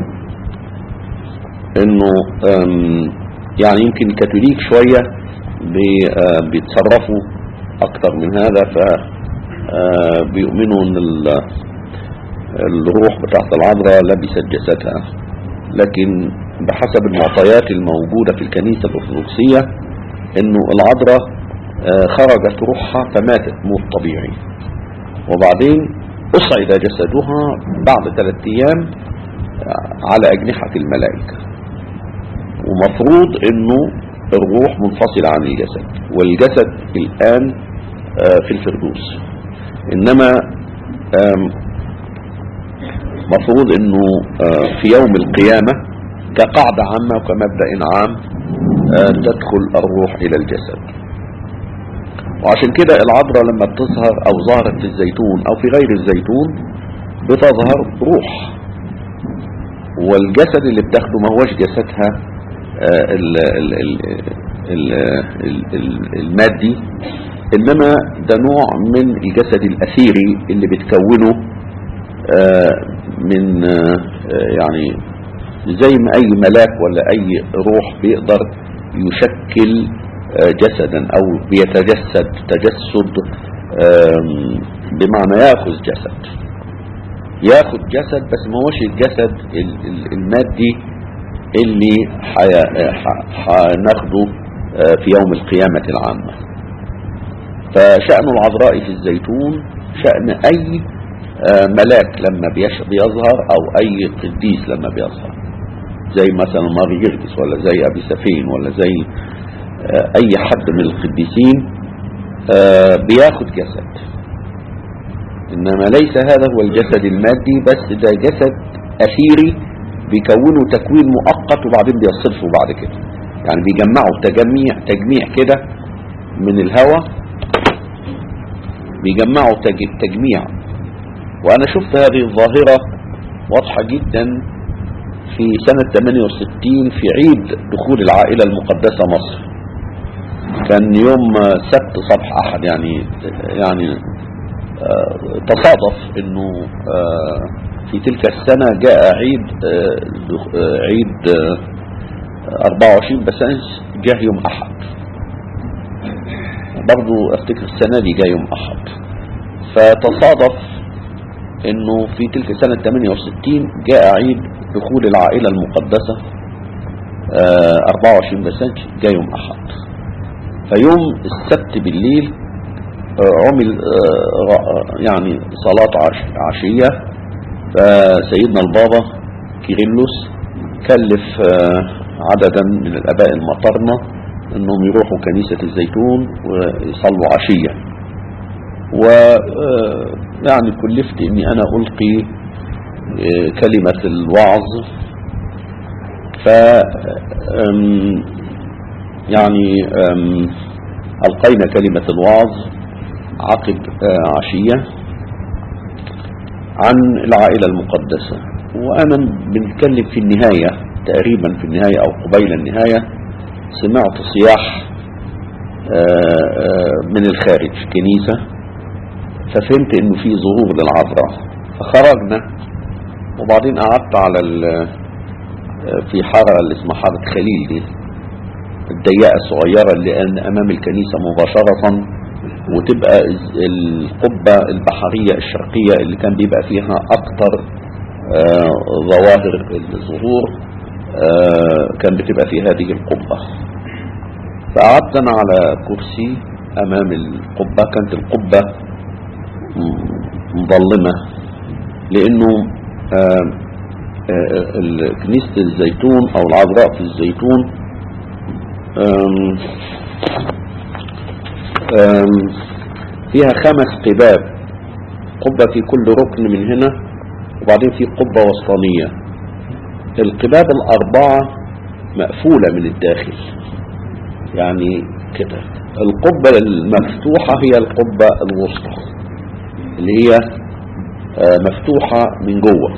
Speaker 1: انه آم، يعني يمكن كاثوليك شوية بي- آه، بيتصرفوا اكتر من هذا ف آه، بيؤمنوا ان ال- الروح بتاعت العذراء لبست جسدها لكن بحسب المعطيات الموجودة في الكنيسة الأرثوذكسية انه العذراء آه، خرجت روحها فماتت موت طبيعي وبعدين أصعد جسدها بعد ثلاثة أيام آه، على أجنحة الملائكة ومفروض انه الروح منفصلة عن الجسد والجسد الآن آه، في الفردوس انما آم، مفروض انه آه، في يوم القيامة كقاعدة عامة وكمبدأ عام آه، تدخل الروح الى الجسد وعشان كده العذراء لما بتظهر او ظهرت في الزيتون او في غير الزيتون بتظهر روح والجسد اللي بتاخده ما هوش جسدها آه، ال- ال- ال- ال- ال- ال- المادي انما ده نوع من الجسد الاثيري اللي بتكونه آه، من آه، آه، يعني زي ما اي ملاك ولا اي روح بيقدر يشكل آه، جسدا او بيتجسد تجسد آم، بمعنى ياخذ جسد ياخد جسد بس ما هوش الجسد ال- ال- المادي اللي حي- ح- هناخده آه، في يوم القيامة العامة فشأن العذراء في الزيتون شأن أي آه، ملاك لما بيش- بيظهر أو أي قديس لما بيظهر زي مثلا ماري جرجس ولا زي أبي سفين ولا زي آه، أي حد من القديسين آه، بياخد جسد إنما ليس هذا هو الجسد المادي بس ده جسد أثيري بيكونوا تكوين مؤقت وبعدين بيصرفوا بعد كده يعني بيجمعوا تجميع تجميع كده من الهواء بيجمعوا تج- تجميع وأنا شفت هذه الظاهرة واضحة جدا في سنة 68 في عيد دخول العائلة المقدسة مصر كان يوم آه، سبت صبح أحد يعني يعني آه، تصادف انه آه، في تلك السنة جاء عيد آه، دخ- آه، عيد آه، 24 بسنس جاء يوم احد برضو افتكر السنة دي جاء يوم احد فتصادف انه في تلك سنة 68 جاء عيد دخول العائلة المقدسة آه، 24 بسنس جاء يوم احد فيوم السبت بالليل عمل آه، ر- يعني صلاة عش- عشية فسيدنا البابا كيرلس كلف آه، عددا من الاباء المطرنة انهم يروحوا كنيسة الزيتون ويصلوا عشية و آه، يعني كلفت اني انا القي آه، كلمة الوعظ ف آم، يعني آم، القينا كلمة الوعظ عقب آه، عشية عن العائلة المقدسة وأنا بنتكلم في النهاية تقريبا في النهاية أو قبيل النهاية سمعت صياح آه، آه، من الخارج كنيسة ففهمت انه في ظهور للعذراء فخرجنا وبعدين قعدت على ال- آه، في حارة اللي اسمها حارة خليل دي الضيقة الصغيرة اللي أن- أمام الكنيسة مباشرة وتبقى الز- القبة البحرية الشرقية اللي كان بيبقى فيها أكتر آه، ظواهر الظهور آه، كان بتبقى في هذه القبة فقعدت أنا على كرسي أمام القبة كانت القبة م- مظلمة لأنه آه، آه، ال- كنيسة الزيتون أو العذراء في الزيتون آم، آم، فيها خمس قباب قبة في كل ركن من هنا وبعدين في قبة وسطانية القباب الأربعة مقفولة من الداخل يعني كده القبة المفتوحة هي القبة الوسطى اللي هي آه، مفتوحة من جوه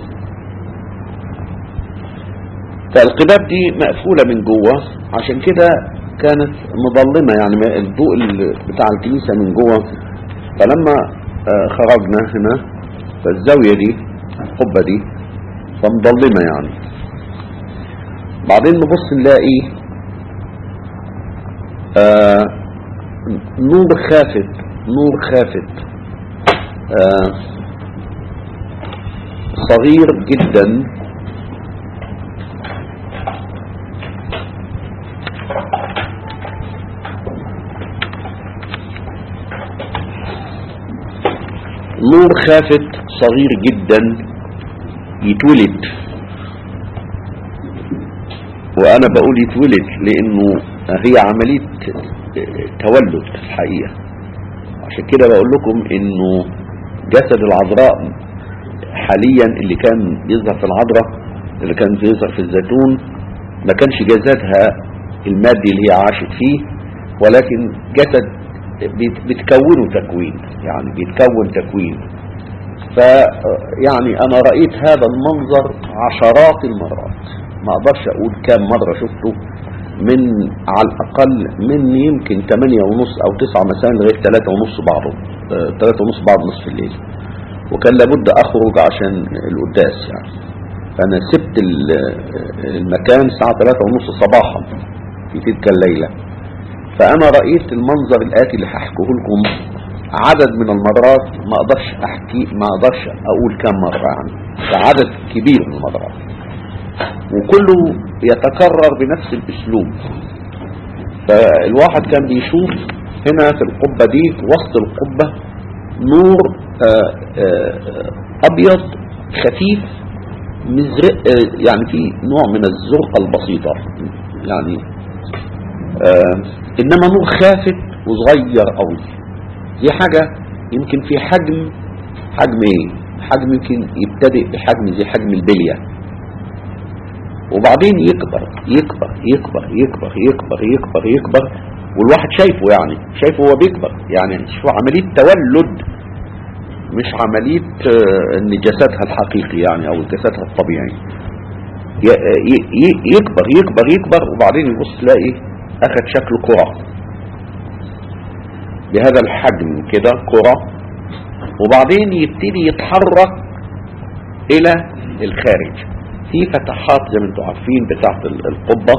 Speaker 1: فالقباب دي مقفولة من جوه عشان كده كانت مظلمة يعني ما- الضوء ال- بتاع الكنيسة من جوه فلما آه، خرجنا هنا فالزاوية دي القبة دي فمظلمة يعني بعدين نبص نلاقي آه نور خافت نور خافت آه صغير جدا نور خافت صغير جدا يتولد وانا بقول يتولد لانه هي عملية تولد في الحقيقة عشان كده بقول لكم انه جسد العذراء حاليا اللي كان بيظهر في العذراء اللي كان بيظهر في الزيتون ما كانش جسدها المادي اللي هي عاشت فيه ولكن جسد بيت- بتكونه تكوين يعني بيتكون تكوين ف يعني انا رأيت هذا المنظر عشرات المرات ما اقدرش اقول كام مرة شفته من على الاقل من يمكن 8 ونص او 9 مساء لغاية 3 ونص بعضهم 3 ونص بعد نصف الليل وكان لابد اخرج عشان القداس يعني فانا سبت ال- المكان الساعة 3 ونص صباحا في تلك الليلة فانا رأيت المنظر الاتي اللي هحكيه لكم عدد من المرات ما اقدرش احكي ما اقدرش اقول كم مرة يعني ده عدد كبير من المرات وكله يتكرر بنفس الاسلوب فالواحد كان بيشوف هنا في القبة دي في وسط القبة نور آآ آآ ابيض خفيف مزرق يعني في نوع من الزرقة البسيطة يعني انما نور خافت وصغير قوي دي حاجة يمكن في حجم حجم ايه حجم يمكن يبتدئ بحجم زي حجم البلية وبعدين يكبر يكبر يكبر يكبر يكبر يكبر يكبر والواحد شايفه يعني شايفه هو بيكبر يعني شو عملية تولد مش عملية ان جسدها الحقيقي يعني او جسدها الطبيعي يكبر يكبر يكبر وبعدين يبص تلاقي اخد شكل كرة بهذا الحجم كده كرة وبعدين يبتدي يتحرك الى الخارج في فتحات زي ما انتم عارفين بتاعت القبة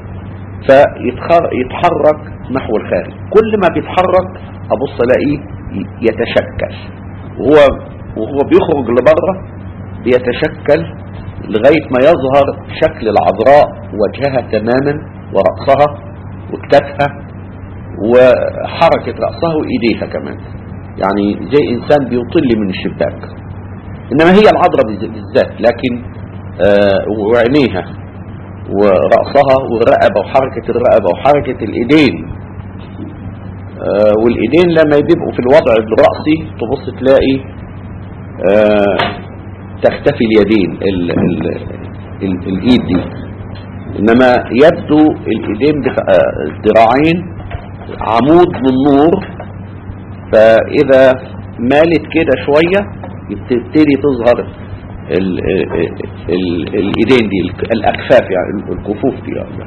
Speaker 1: فيتحرك نحو الخارج كل ما بيتحرك ابص الاقيه يتشكل وهو وهو بيخرج لبره بيتشكل لغاية ما يظهر شكل العذراء وجهها تماما ورأسها وكتفها وحركة رأسها وإيديها كمان يعني زي إنسان بيطل من الشباك إنما هي العذراء بالذات لكن آه وعينيها ورأسها والرقبة وحركة الرقبة وحركة الإيدين آه والإيدين لما يبقوا في الوضع الرأسي تبص تلاقي آه تختفي اليدين ال ال ال الإيد دي إنما يبدو الإيدين الذراعين عمود من نور فإذا مالت كده شوية تبتدي تظهر ال ال الايدين دي الاكفاف يعني الكفوف دي يعني.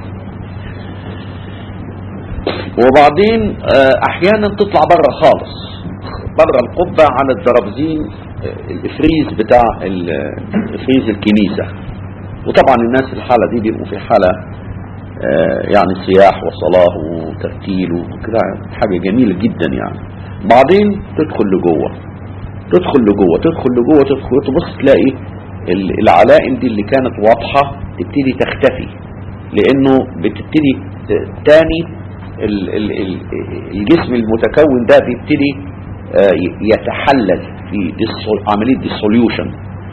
Speaker 1: وبعدين احيانا تطلع بره خالص بره القبة على الدرابزين الافريز بتاع افريز الكنيسة وطبعا الناس الحالة دي بيبقوا في حالة يعني صياح وصلاة وترتيل وكده حاجة جميلة جدا يعني بعدين تدخل لجوه تدخل لجوه تدخل لجوه تدخل تبص تلاقي العلائم دي اللي كانت واضحة تبتدي تختفي لانه بتبتدي تاني الجسم المتكون ده بيبتدي يتحلل في عملية ديسوليوشن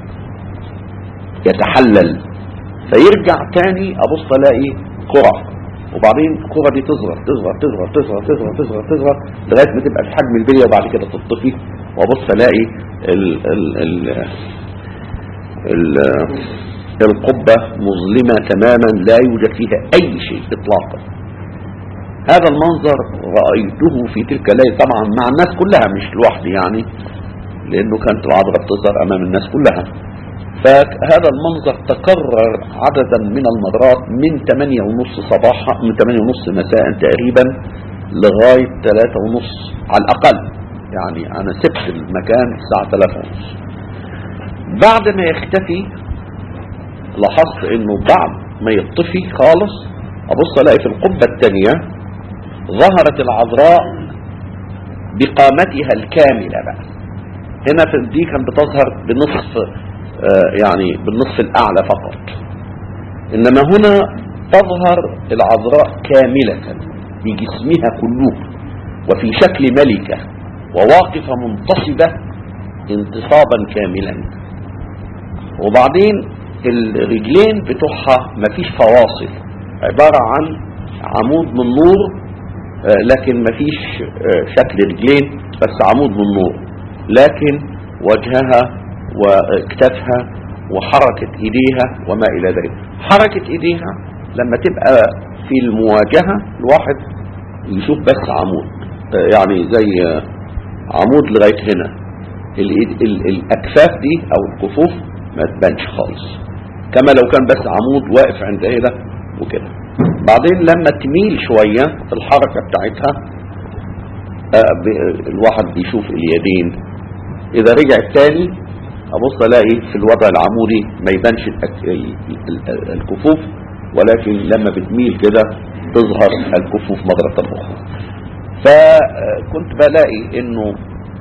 Speaker 1: يتحلل فيرجع تاني ابص الاقي كرة وبعدين الكرة دي تصغر تصغر تصغر تصغر تصغر تصغر تصغر لغاية ما تبقى في حجم البلية وبعد كده تطفي وابص الاقي ال ال ال ال القبة مظلمة تماما لا يوجد فيها اي شيء اطلاقا هذا المنظر رأيته في تلك الليلة طبعا مع الناس كلها مش لوحدي يعني لانه كانت العذراء بتظهر امام الناس كلها فهذا المنظر تكرر عددا من المرات من 8 ونص صباحا من 8 ونص مساء تقريبا لغاية 3 ونص على الاقل يعني انا سبت المكان الساعة 3 ونص بعد ما يختفي لاحظت انه بعد ما يطفي خالص ابص الاقي في القبة الثانية ظهرت العذراء بقامتها الكاملة بقى هنا في دي كانت بتظهر بنصف آه يعني بالنصف الاعلى فقط انما هنا تظهر العذراء كاملة بجسمها كله وفي شكل ملكة وواقفة منتصبة انتصابا كاملا وبعدين الرجلين بتوعها مفيش فواصل عبارة عن عمود من نور لكن مفيش شكل رجلين بس عمود من نور لكن وجهها واكتافها وحركة ايديها وما الى ذلك حركة ايديها لما تبقى في المواجهة الواحد يشوف بس عمود يعني زي عمود لغاية هنا الإيد ال الاكفاف دي او الكفوف ما تبانش خالص كما لو كان بس عمود واقف عند هنا وكده بعدين لما تميل شوية في الحركة بتاعتها الواحد بيشوف اليدين اذا رجع تاني ابص الاقي في الوضع العمودي ما يبانش الكفوف ولكن لما بتميل كده تظهر الكفوف مرة اخرى فكنت بلاقي انه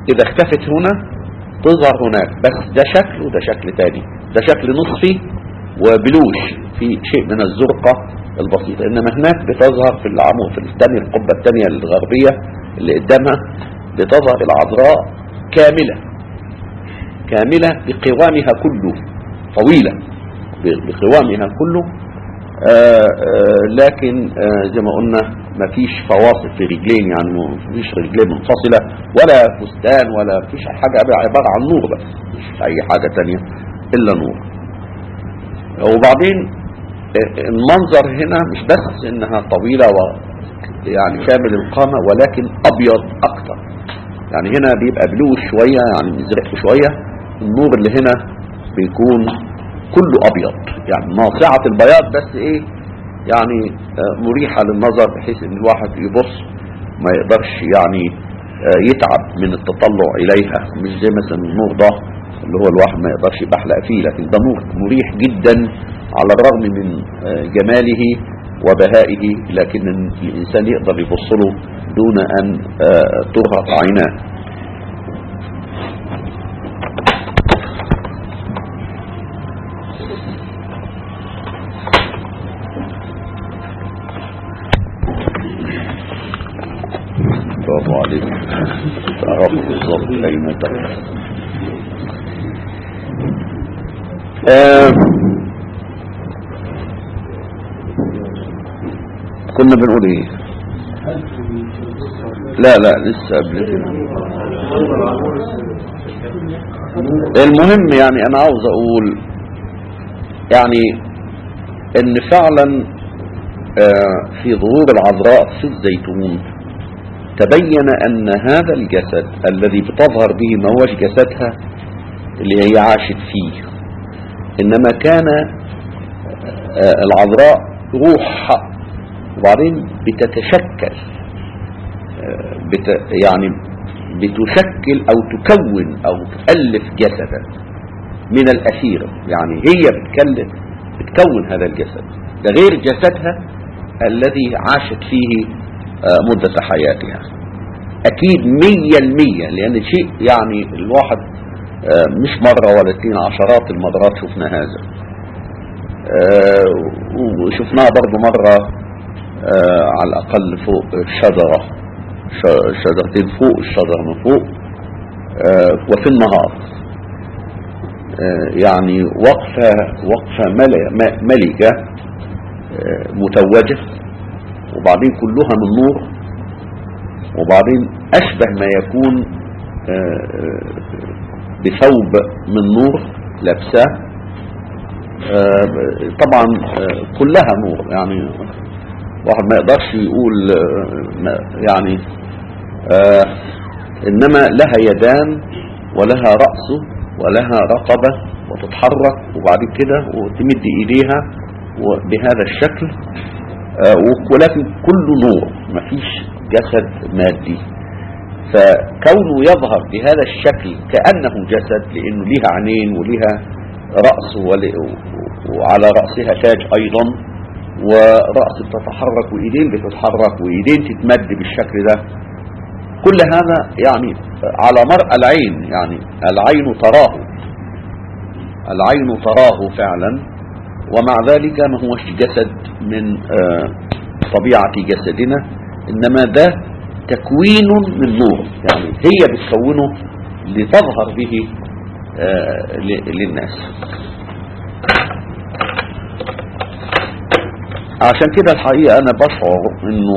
Speaker 1: إذا اختفت هنا تظهر هناك بس ده شكل وده شكل تاني ده شكل نصفي وبلوش في شيء من الزرقة البسيطة إنما هناك بتظهر في العمود في الثانية القبة الثانية الغربية اللي قدامها بتظهر العذراء كاملة كاملة بقوامها كله طويلة بقوامها كله آآ آآ لكن آآ زي ما قلنا مفيش فواصل في رجلين يعني مفيش رجلين منفصلة ولا فستان ولا مفيش حاجة عبارة عن نور بس مش أي حاجة تانية إلا نور وبعدين المنظر هنا مش بس إنها طويلة و يعني كامل القامة ولكن أبيض أكتر يعني هنا بيبقى بلو شوية يعني مزرق شوية النور اللي هنا بيكون كله أبيض يعني ناصعة البياض بس إيه يعني مريحة للنظر بحيث ان الواحد يبص ما يقدرش يعني يتعب من التطلع اليها مش زي مثلا النور ده اللي هو الواحد ما يقدرش يبحلق فيه لكن ده نور مريح جدا على الرغم من جماله وبهائه لكن الانسان يقدر يبص له دون ان ترهق عيناه برافو عليك تعرف بالظبط اين تقف آه كنا بنقول ايه لا لا لسه قبل كده المهم يعني انا عاوز اقول يعني ان فعلا آه في ظهور العذراء في الزيتون تبين ان هذا الجسد الذي بتظهر به ما هوش جسدها اللي هي عاشت فيه انما كان آه العذراء روحها وبعدين بتتشكل آه بت يعني بتشكل او تكون او تألف جسدا من الاثير يعني هي بتكلف بتكون هذا الجسد ده غير جسدها الذي عاشت فيه مدة حياتها اكيد مية المية لان شيء يعني الواحد مش مرة ولا اتنين عشرات المرات شفنا هذا وشفناها برضو مرة على الاقل فوق الشجرة شجرتين فوق الشجرة من فوق وفي النهار يعني وقفة وقفة ملكة متوجة وبعدين كلها من نور وبعدين أشبه ما يكون بثوب من نور لابساه طبعا كلها نور يعني واحد ما يقدرش يقول يعني إنما لها يدان ولها رأس ولها رقبة وتتحرك وبعد كده وتمد إيديها بهذا الشكل ولكن كله نور مفيش جسد مادي فكونه يظهر بهذا الشكل كأنه جسد لأنه لها عينين ولها رأس وعلى رأسها تاج أيضا ورأس بتتحرك وإيدين بتتحرك وإيدين تتمد بالشكل ده كل هذا يعني على مرأى العين يعني العين تراه العين تراه فعلا ومع ذلك ما هوش جسد من طبيعة جسدنا إنما ده تكوين من نور يعني هي بتكونه لتظهر به للناس عشان كده الحقيقة أنا بشعر إنه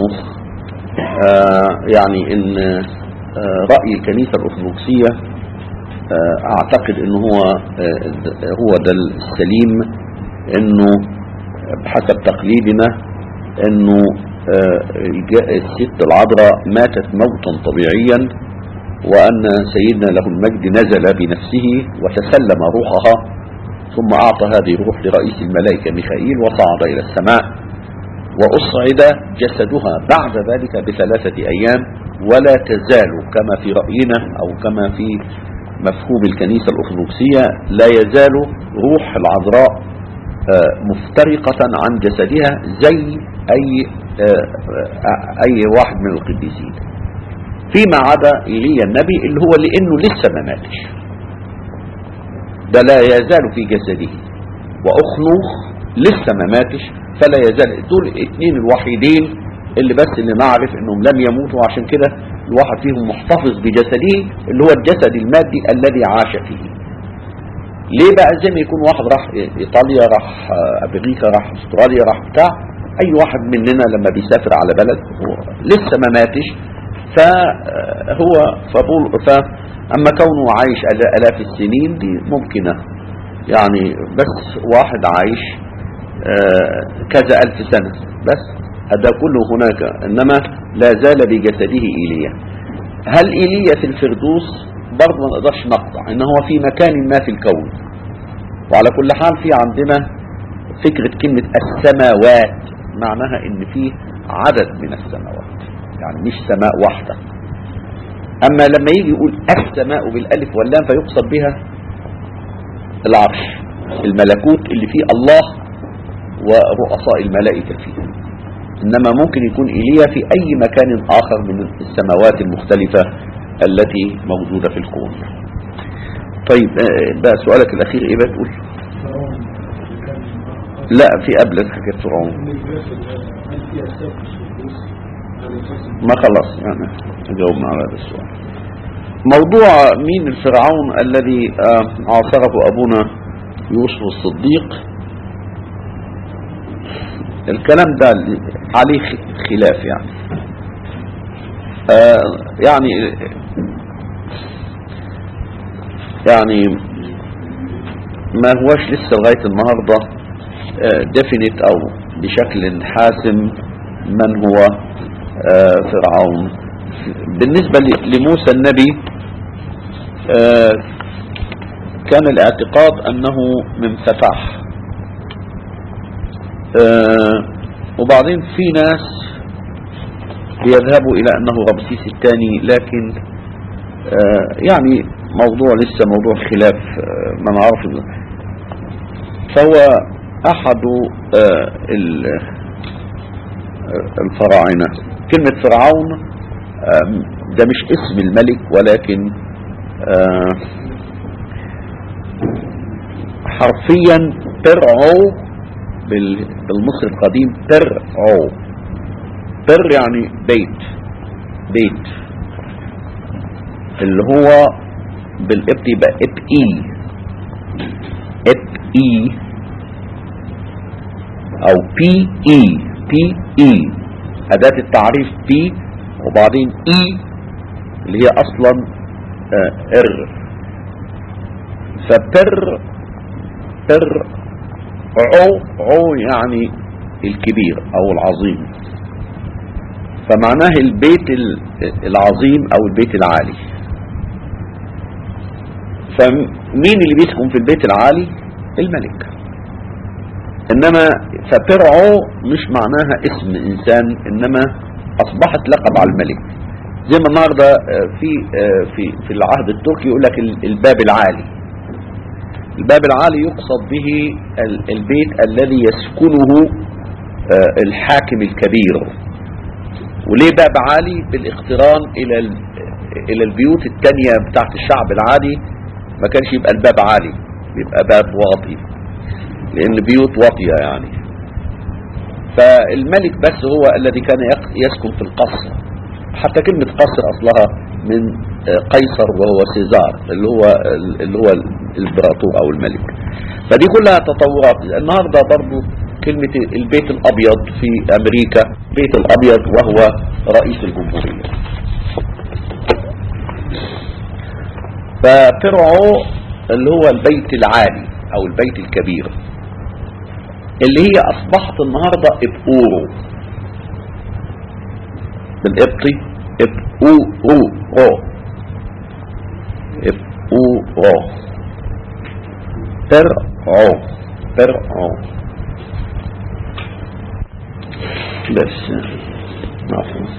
Speaker 1: يعني إن رأي الكنيسة الأرثوذكسية أعتقد إنه هو هو ده السليم انه بحسب تقليدنا انه الست العذراء ماتت موتا طبيعيا وان سيدنا له المجد نزل بنفسه وتسلم روحها ثم اعطى هذه الروح لرئيس الملائكة ميخائيل وصعد الى السماء واصعد جسدها بعد ذلك بثلاثة ايام ولا تزال كما في رأينا او كما في مفهوم الكنيسة الأرثوذكسية لا يزال روح العذراء مفترقة عن جسدها زي أي أي واحد من القديسين فيما عدا إيليا النبي اللي هو لأنه لسه ما ماتش ده لا يزال في جسده وأخنوخ لسه ما ماتش فلا يزال دول الاثنين الوحيدين اللي بس اللي نعرف انهم لم يموتوا عشان كده الواحد فيهم محتفظ بجسده اللي هو الجسد المادي الذي عاش فيه ليه بقى زي ما يكون واحد راح ايطاليا راح امريكا راح استراليا راح بتاع اي واحد مننا لما بيسافر على بلد هو لسه ما ماتش فهو فبول ف اما كونه عايش الاف السنين دي ممكنه يعني بس واحد عايش كذا الف سنه بس هذا كله هناك انما لا زال بجسده ايليا هل ايليا في الفردوس برضه ما نقدرش نقطع ان هو في مكان ما في الكون وعلى كل حال في عندنا فكرة كلمة السماوات معناها ان في عدد من السماوات يعني مش سماء واحدة اما لما يجي يقول السماء بالالف واللام فيقصد بها العرش الملكوت اللي فيه الله ورؤساء الملائكة فيه انما ممكن يكون ايليا في اي مكان اخر من السماوات المختلفة التي موجودة في الكون طيب بقى سؤالك الاخير ايه بقى تقول لا في قبل حكاية فرعون ما خلص يعني جاوبنا على هذا السؤال موضوع مين الفرعون الذي عاصره ابونا يوسف الصديق الكلام ده عليه خلاف يعني آه يعني يعني ما هوش لسه لغاية النهاردة ديفينيت او بشكل حاسم من هو آه فرعون بالنسبة لموسى النبي آه كان الاعتقاد انه من فتح وبعدين في ناس بيذهبوا الى انه رمسيس الثاني لكن يعني موضوع لسه موضوع خلاف ما نعرف فهو احد الفراعنة كلمة فرعون ده مش اسم الملك ولكن حرفيا ترعو بالمصري القديم ترعو تر يعني بيت بيت اللي هو بالابت يبقى اب اي اب اي او بي اي بي اي اداة التعريف بي وبعدين اي اللي هي اصلا اه ار فبر بر عو عو يعني الكبير او العظيم فمعناه البيت العظيم او البيت العالي فمين اللي بيسكن في البيت العالي الملك انما فبرعو مش معناها اسم انسان انما اصبحت لقب على الملك زي ما النهارده في في في العهد التركي يقول لك الباب العالي الباب العالي يقصد به البيت الذي يسكنه الحاكم الكبير وليه باب عالي بالاقتران الى الى البيوت التانية بتاعت الشعب العادي ما كانش يبقى الباب عالي بيبقى باب واطي لان بيوت واطية يعني فالملك بس هو الذي كان يسكن في القصر حتى كلمة قصر اصلها من قيصر وهو سيزار اللي هو اللي هو الامبراطور او الملك فدي كلها تطورات النهارده برضو كلمة البيت الابيض في امريكا بيت الابيض وهو رئيس الجمهورية ففرعو اللي هو البيت العالي او البيت الكبير اللي هي اصبحت النهاردة ابقورو بالابطي ابقورو رو ابقورو فرعو فرعو بس عفوا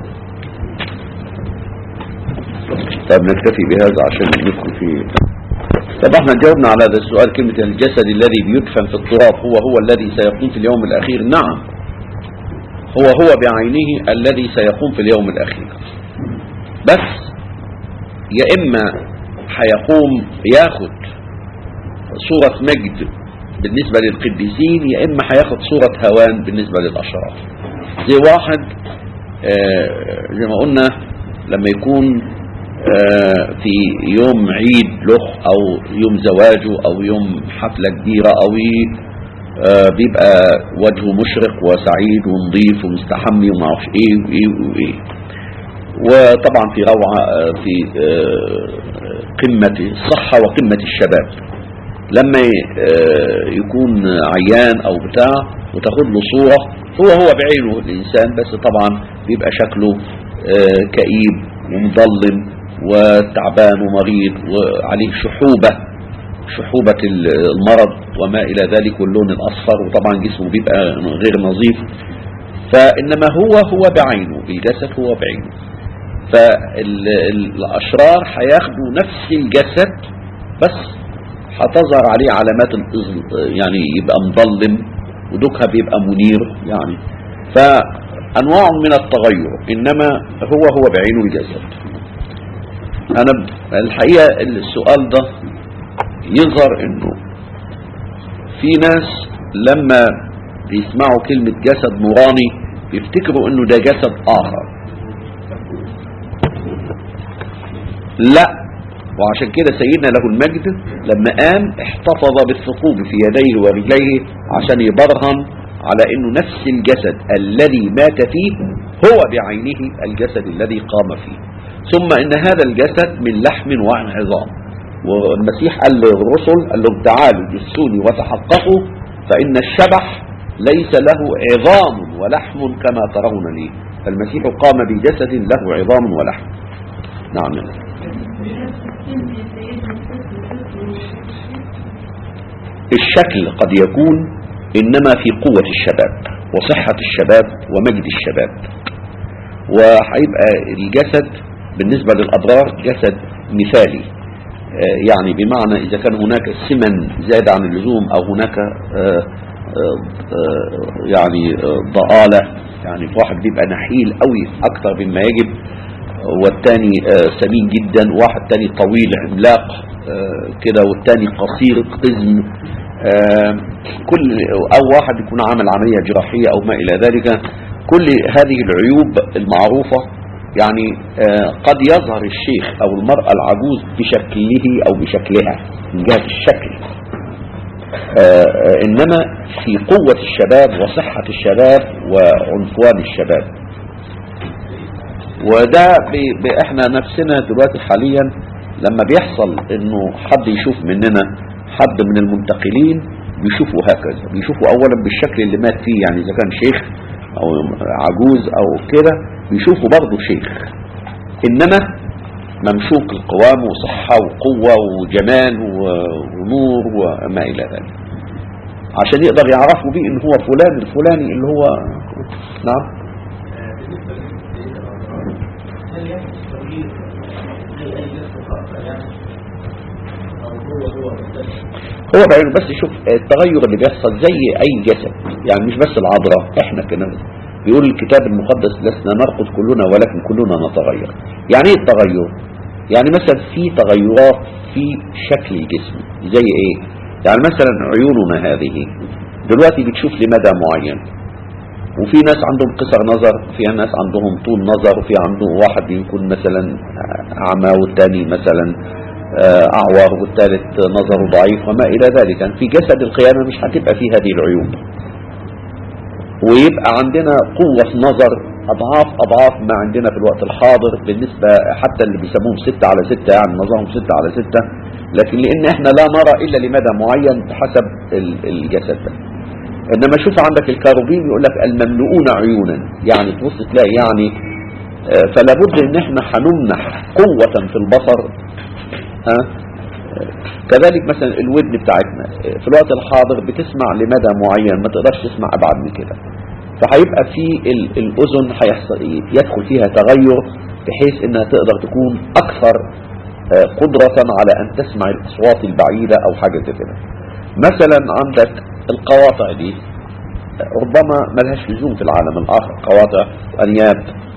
Speaker 1: طب نكتفي بهذا عشان ندخل في طب احنا جاوبنا على هذا السؤال كلمة الجسد الذي بيدفن في التراب هو هو الذي سيقوم في اليوم الأخير نعم هو هو بعينه الذي سيقوم في اليوم الأخير بس يا إما هيقوم ياخد صورة مجد بالنسبة للقديسين يا إما هياخد صورة هوان بالنسبة للأشرار زي واحد آه زي ما قلنا لما يكون آه في يوم عيد له أو يوم زواجه أو يوم حفلة كبيرة أو آه بيبقى وجهه مشرق وسعيد ونظيف ومستحمي وما اعرفش ايه وايه وايه وطبعا في روعة في قمة الصحة وقمة الشباب لما يكون عيان او بتاع وتاخد له صورة هو هو بعينه الانسان بس طبعا بيبقى شكله كئيب ومظلم وتعبان ومريض وعليه شحوبة شحوبة المرض وما إلى ذلك واللون الأصفر وطبعا جسمه بيبقى غير نظيف فإنما هو هو بعينه الجسد هو بعينه فالأشرار هياخدوا نفس الجسد بس هتظهر عليه علامات الإظل يعني يبقى مظلم ودوكها بيبقى منير يعني فأنواع من التغير إنما هو هو بعينه الجسد أنا الحقيقة السؤال ده يظهر انه في ناس لما بيسمعوا كلمة جسد نوراني بيفتكروا انه ده جسد اخر لا وعشان كده سيدنا له المجد لما قام احتفظ بالثقوب في يديه ورجليه عشان يبرهن على انه نفس الجسد الذي مات فيه هو بعينه الجسد الذي قام فيه ثم ان هذا الجسد من لحم وعظام والمسيح قال للرسل قال لهم تعالوا جسوني وتحققوا فإن الشبح ليس له عظام ولحم كما ترون لي فالمسيح قام بجسد له عظام ولحم نعم الشكل قد يكون إنما في قوة الشباب وصحة الشباب ومجد الشباب وهيبقى الجسد بالنسبة للأبرار جسد مثالي يعني بمعنى إذا كان هناك سمن زاد عن اللزوم أو هناك يعني ضآلة يعني واحد بيبقى نحيل قوي أكثر مما يجب والتاني سمين جدا واحد تاني طويل عملاق كده والتاني قصير قزم كل أو واحد يكون عامل عملية جراحية أو ما إلى ذلك كل هذه العيوب المعروفة يعني قد يظهر الشيخ او المرأة العجوز بشكله او بشكلها من جهة الشكل انما في قوة الشباب وصحة الشباب وعنفوان الشباب وده احنا نفسنا دلوقتي حاليا لما بيحصل انه حد يشوف مننا حد من المنتقلين بيشوفوا هكذا بيشوفوا اولا بالشكل اللي مات فيه يعني اذا كان شيخ او عجوز او كده بيشوفوا برضه شيخ انما ممشوق القوام وصحة وقوة وجمال ونور وما الى ذلك عشان يقدر يعرفوا بيه ان هو فلان الفلاني اللي هو نعم هو بعينه بس شوف التغير اللي بيحصل زي اي جسد يعني مش بس العذراء احنا كنا بيقول الكتاب المقدس لسنا نرقص كلنا ولكن كلنا نتغير يعني ايه التغير يعني مثلا في تغيرات في شكل الجسم زي ايه يعني مثلا عيوننا هذه دلوقتي بتشوف لمدى معين وفي ناس عندهم قصر نظر في ناس عندهم طول نظر وفي عنده واحد يكون مثلا اعمى والتاني مثلا اعور والثالث نظره ضعيف وما الى ذلك في جسد القيامة مش هتبقى فيه هذه العيوب ويبقى عندنا قوة نظر أضعاف أضعاف ما عندنا في الوقت الحاضر بالنسبة حتى اللي بيسموهم ستة على ستة يعني نظرهم ستة على ستة لكن لأن احنا لا نرى إلا لمدى معين بحسب الجسد ده إنما شوف عندك الكاروبين يقول لك المملؤون عيونا يعني تبص تلاقي يعني فلا بد إن احنا هنمنح قوة في البصر ها كذلك مثلا الودن بتاعتنا في الوقت الحاضر بتسمع لمدى معين ما تقدرش تسمع ابعد من كده فهيبقى في الاذن هيحصل يدخل فيها تغير بحيث انها تقدر تكون اكثر قدرة على ان تسمع الاصوات البعيدة او حاجة زي كده مثلا عندك القواطع دي ربما ملهاش لزوم في العالم الاخر قواطع انياب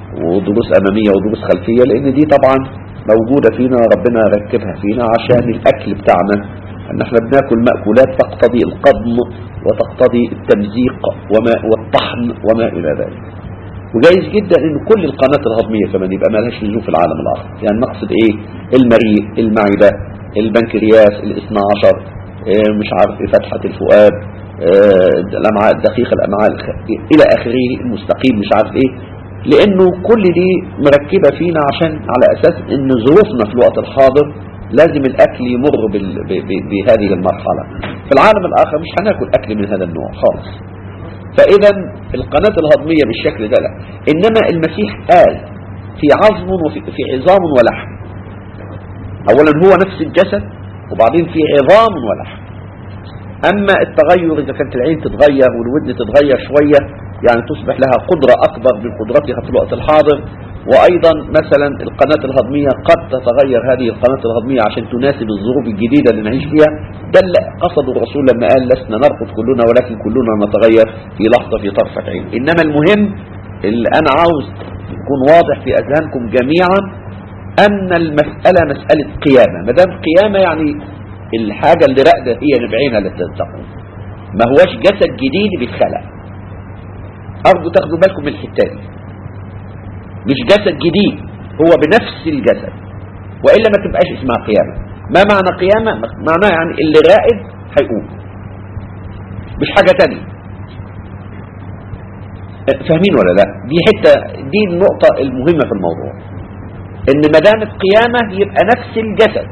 Speaker 1: ودروس أمامية ودروس خلفية لأن دي طبعا موجودة فينا ربنا ركبها فينا عشان الأكل بتاعنا أن احنا بناكل مأكولات تقتضي القضم وتقتضي التمزيق وما والطحن وما إلى ذلك وجايز جدا ان كل القناة الهضمية كمان يبقى ما لهاش لزوم في العالم الآخر يعني نقصد ايه المريء المعدة البنكرياس الاثنى عشر اه مش عارف ايه فتحة الفؤاد اه الامعاء الدقيقة الامعاء الخ... الى اخره المستقيم مش عارف ايه لانه كل دي مركبة فينا عشان على اساس ان ظروفنا في الوقت الحاضر لازم الاكل يمر بال... ب... ب... بهذه المرحلة في العالم الاخر مش هناكل اكل من هذا النوع خالص فاذا القناة الهضمية بالشكل ده لا انما المسيح قال في عظم وفي في عظام ولحم اولا هو نفس الجسد وبعدين في عظام ولحم اما التغير اذا كانت العين تتغير والودن تتغير شوية يعني تصبح لها قدرة اكبر من قدرتها في الوقت الحاضر وايضا مثلا القناة الهضمية قد تتغير هذه القناة الهضمية عشان تناسب الظروف الجديدة اللي نعيش فيها ده اللي قصده الرسول لما قال لسنا نرقد كلنا ولكن كلنا نتغير في لحظة في طرفة عين انما المهم اللي انا عاوز يكون واضح في اذهانكم جميعا ان المسألة مسألة قيامة ما دام قيامة يعني الحاجة اللي راقدة هي اللي بعينها اللي تقوم ما هوش جسد جديد بيتخلق ارجو تاخدوا بالكم من الحتة دي مش جسد جديد هو بنفس الجسد وإلا ما تبقاش اسمها قيامة ما معنى قيامة معناها يعني اللي رائد هيقوم مش حاجة تانية فاهمين ولا لا دي حتة دي النقطة المهمة في الموضوع ان ما دام القيامة يبقى نفس الجسد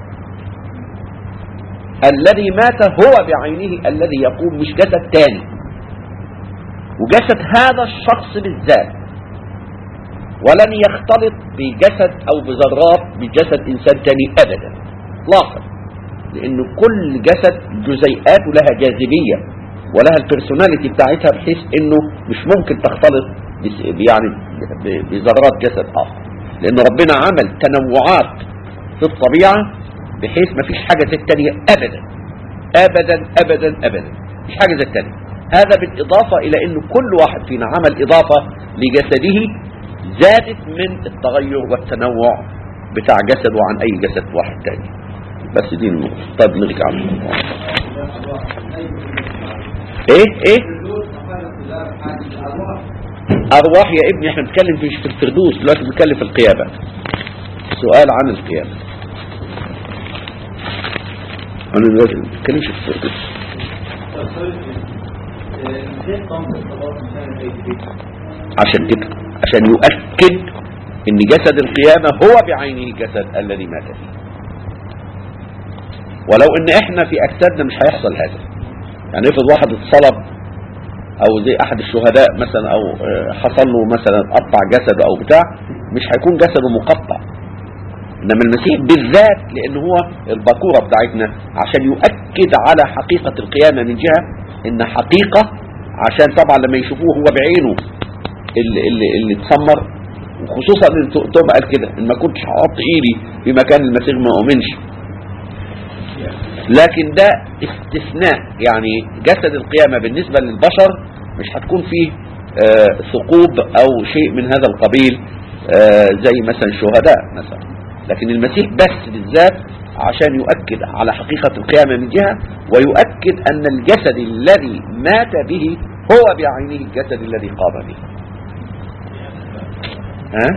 Speaker 1: الذي مات هو بعينه الذي يقوم مش جسد تاني وجسد هذا الشخص بالذات ولن يختلط بجسد او بذرات بجسد انسان تاني ابدا اطلاقا لان كل جسد جزيئاته لها جاذبية ولها البرسوناليتي بتاعتها بحيث انه مش ممكن تختلط يعني بذرات جسد اخر لان ربنا عمل تنوعات في الطبيعة بحيث ما فيش حاجة زي التانية ابدا ابدا ابدا ابدا مش حاجة زي التانية هذا بالاضافة الى ان كل واحد فينا عمل اضافة لجسده زادت من التغير والتنوع بتاع جسده عن اي جسد واحد تاني بس دي النقطة طيب نرجع ايه ايه ارواح يا ابني احنا بنتكلم في في الفردوس دلوقتي بنتكلم في القيامة سؤال عن القيامة انا دلوقتي ما بنتكلمش في الفردوس عشان كده عشان يؤكد ان جسد القيامة هو بعينه الجسد الذي مات فيه ولو ان احنا في اجسادنا مش هيحصل هذا يعني افرض واحد اتصلب او زي احد الشهداء مثلا او حصل له مثلا قطع جسده او بتاع مش هيكون جسده مقطع انما المسيح بالذات لان هو الباكورة بتاعتنا عشان يؤكد على حقيقة القيامة من جهة ان حقيقة عشان طبعا لما يشوفوه هو بعينه اللي, اللي, اللي اتسمر وخصوصا ان توم قال كده ان ما كنتش هحط ايدي في مكان المسيح ما اؤمنش لكن ده استثناء يعني جسد القيامة بالنسبة للبشر مش هتكون فيه آه ثقوب او شيء من هذا القبيل آه زي مثلا الشهداء مثلا لكن المسيح بس بالذات عشان يؤكد على حقيقة القيامة من جهة ويؤكد ان الجسد الذي مات به هو بعينه الجسد الذي قام به ها؟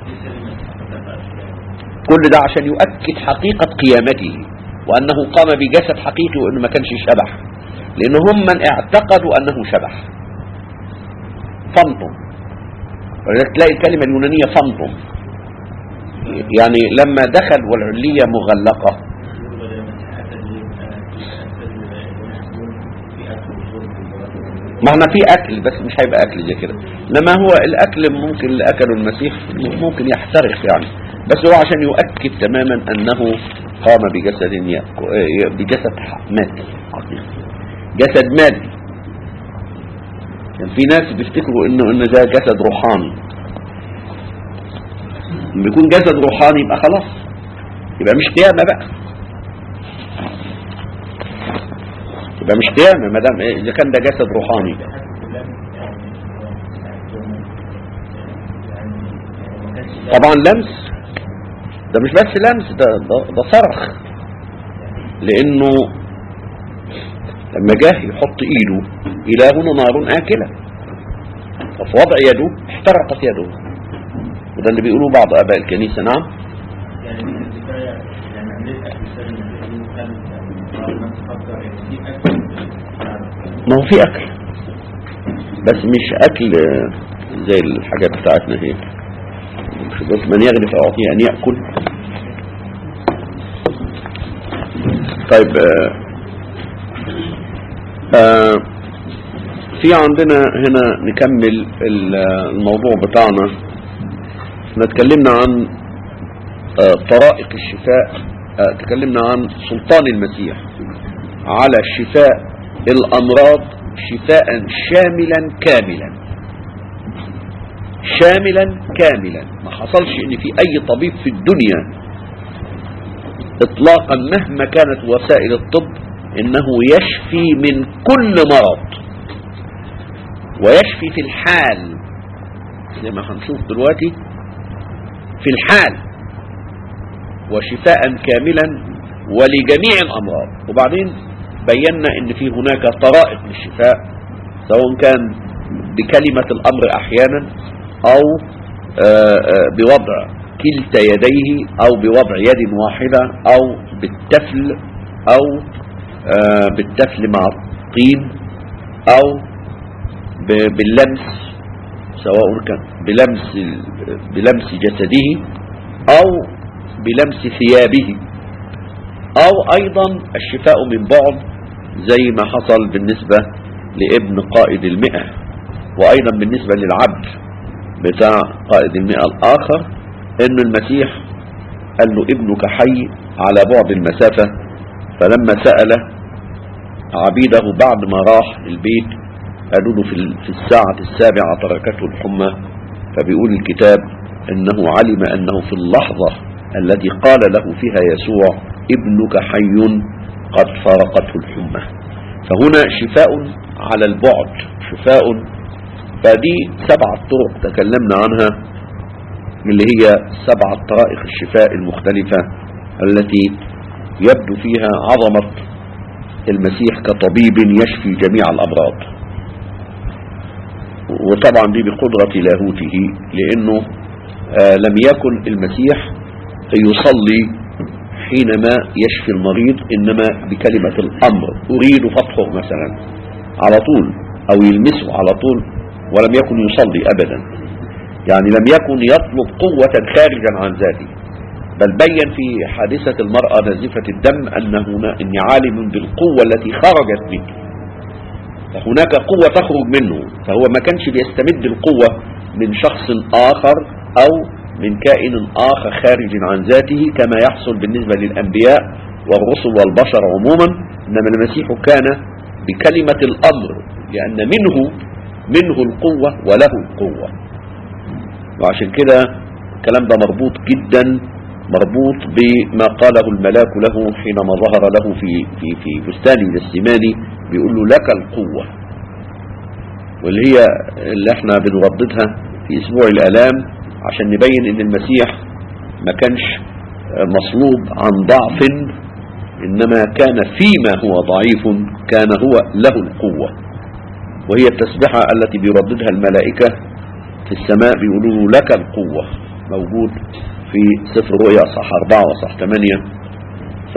Speaker 1: كل ده عشان يؤكد حقيقة قيامته وأنه قام بجسد حقيقي وأنه ما كانش شبح لأن هم من اعتقدوا أنه شبح فانتم ولذلك تلاقي الكلمة اليونانية فانتم يعني لما دخل والعلية مغلقة معنى في أكل بس مش هيبقى أكل زي كده لما هو الأكل ممكن اللي أكله المسيح ممكن يحترق يعني بس هو عشان يؤكد تماما أنه قام بجسد بجسد مادي جسد مادي يعني في ناس بيفتكروا انه ان ده جسد روحاني لما يكون جسد روحاني يبقى خلاص يبقى مش قيامة بقى يبقى مش قيامة ما دام اذا كان ده جسد روحاني طبعا لمس ده مش بس لمس ده ده, ده صرخ لانه لما جه يحط ايده الهنا نار اكله ففي وضع يده احترقت يده وده اللي بيقولوه بعض اباء الكنيسه نعم
Speaker 2: يعني من البداية يعني عملية أكل سر النبي كانت يعني ما تفكر يعني في أكل
Speaker 1: ما هو في اكل بس مش اكل آه، زي الحاجات بتاعتنا هي مش بس من يغرف اعطيه ان ياكل طيب آه، آه، في عندنا هنا نكمل ال- الموضوع بتاعنا احنا اتكلمنا عن آه، طرائق الشفاء آه، تكلمنا عن سلطان المسيح على شفاء الأمراض شفاء شاملا كاملا شاملا كاملا ما حصلش ان في اي طبيب في الدنيا اطلاقا مهما كانت وسائل الطب انه يشفي من كل مرض ويشفي في الحال زي ما هنشوف دلوقتي في الحال وشفاء كاملا ولجميع الامراض وبعدين بينا ان في هناك طرائق للشفاء سواء كان بكلمة الامر احيانا او آه، آه، بوضع كلتا يديه او بوضع يد واحدة او بالتفل او آه، بالتفل مع الطين او ب- باللمس سواء كان بلمس بلمس جسده او بلمس ثيابه او ايضا الشفاء من بعد زي ما حصل بالنسبة لابن قائد المئة وايضا بالنسبة للعبد بتاع قائد المئة الاخر ان المسيح قال له ابنك حي على بعد المسافة فلما سأل عبيده بعد ما راح البيت قالوا له في ال- في الساعة السابعة تركته الحمى فبيقول الكتاب انه علم انه في اللحظة التي قال له فيها يسوع ابنك حي قد فرقته الحمى فهنا شفاء على البعد شفاء فدي سبعة طرق تكلمنا عنها اللي هي سبعة طرائق الشفاء المختلفة التي يبدو فيها عظمة المسيح كطبيب يشفي جميع الأمراض وطبعا دي بقدرة لاهوته لأنه آه لم يكن المسيح يصلي حينما يشفي المريض إنما بكلمة الأمر أريد فتحه مثلا على طول أو يلمسه على طول ولم يكن يصلي أبدا يعني لم يكن يطلب قوة خارجا عن ذاته بل بين في حادثة المرأة نازفة الدم أن هنا إني عالم بالقوة التي خرجت منه فهناك قوة تخرج منه فهو ما كانش بيستمد القوة من شخص آخر أو من كائن آخر خارج عن ذاته كما يحصل بالنسبة للأنبياء والرسل والبشر عموما إنما المسيح كان بكلمة الأمر لأن منه منه القوة وله القوة وعشان كده الكلام ده مربوط جدا مربوط بما قاله الملاك له حينما ظهر له في في في بستان السيماني بيقول له لك القوة واللي هي اللي احنا بنرددها في اسبوع الالام عشان نبين ان المسيح ما كانش مصلوب عن ضعف انما كان فيما هو ضعيف كان هو له القوة وهي التسبحة التي بيرددها الملائكة في السماء بيقولوا له لك القوة موجود في سفر رؤيا صح 4 وصح 8 ف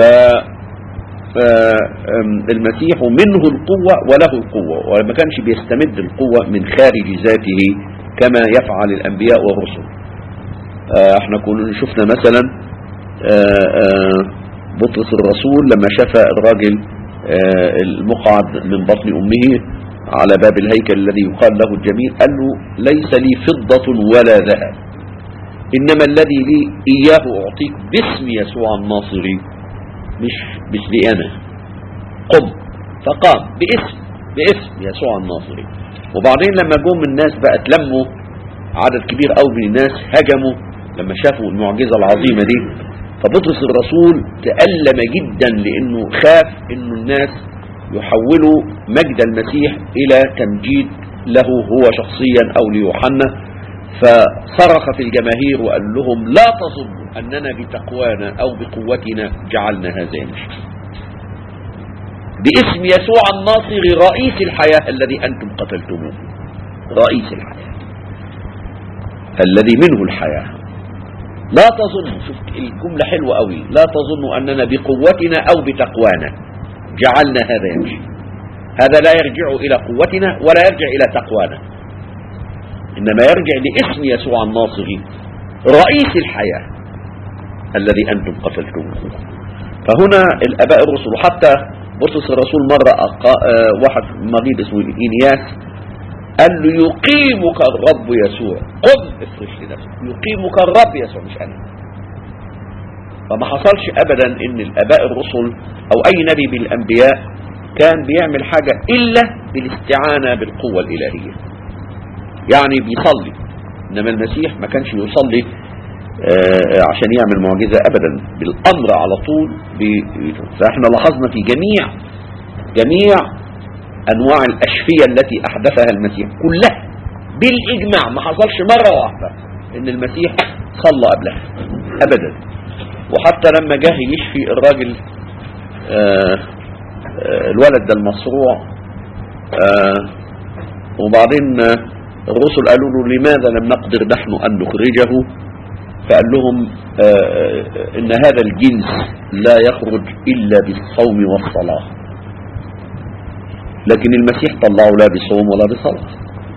Speaker 1: المسيح منه القوة وله القوة وما كانش بيستمد القوة من خارج ذاته كما يفعل الأنبياء والرسل آه، احنا كنا شفنا مثلا آه، آه، بطرس الرسول لما شاف الراجل آه، المقعد من بطن أمه على باب الهيكل الذي يقال له الجميل قال له ليس لي فضة ولا ذهب إنما الذي لي إياه أعطيك باسم يسوع الناصري مش مش لي أنا قم فقام باسم باسم يسوع الناصري وبعدين لما جم الناس بقى تلموا عدد كبير قوي من الناس هجموا لما شافوا المعجزة العظيمة دي فبطرس الرسول تألم جدا لأنه خاف أنه الناس يحولوا مجد المسيح إلى تمجيد له هو شخصيا أو ليوحنا
Speaker 3: فصرخ في الجماهير وقال لهم لا تظنوا أننا بتقوانا أو بقوتنا جعلنا هذا يمشي باسم يسوع الناصري رئيس الحياة الذي أنتم قتلتموه رئيس الحياة الذي منه الحياة لا تظنوا شوف الجملة حلوة قوي لا تظنوا أننا بقوتنا أو بتقوانا جعلنا هذا يمشي هذا لا يرجع إلى قوتنا ولا يرجع إلى تقوانا إنما يرجع لاسم يسوع الناصري رئيس الحياة الذي أنتم قتلتموه فهنا الأباء الرسل حتى بطرس الرسول مرة أقا- آه، واحد مريض اسمه إنياس قال له يقيمك الرب يسوع قم افرش لنفسك يقيمك الرب يسوع مش أنا فما حصلش أبدا إن الآباء الرسل أو أي نبي من الأنبياء كان بيعمل حاجة إلا بالاستعانة بالقوة الإلهية يعني بيصلي إنما المسيح ما كانش يصلي آه، عشان يعمل معجزة أبدا بالأمر على طول بي- فإحنا لاحظنا في جميع جميع أنواع الأشفية التي أحدثها المسيح كلها بالإجماع ما حصلش مرة واحدة إن المسيح صلى قبلها أبدا وحتى لما جه يشفي الراجل آه، آه، الولد ده المصروع آه، وبعدين آه، الرسل قالوا له لماذا لم نقدر نحن أن نخرجه فقال لهم آه، آه، إن هذا الجنس لا يخرج إلا بالصوم والصلاة لكن المسيح طلعه لا بصوم ولا بصلاة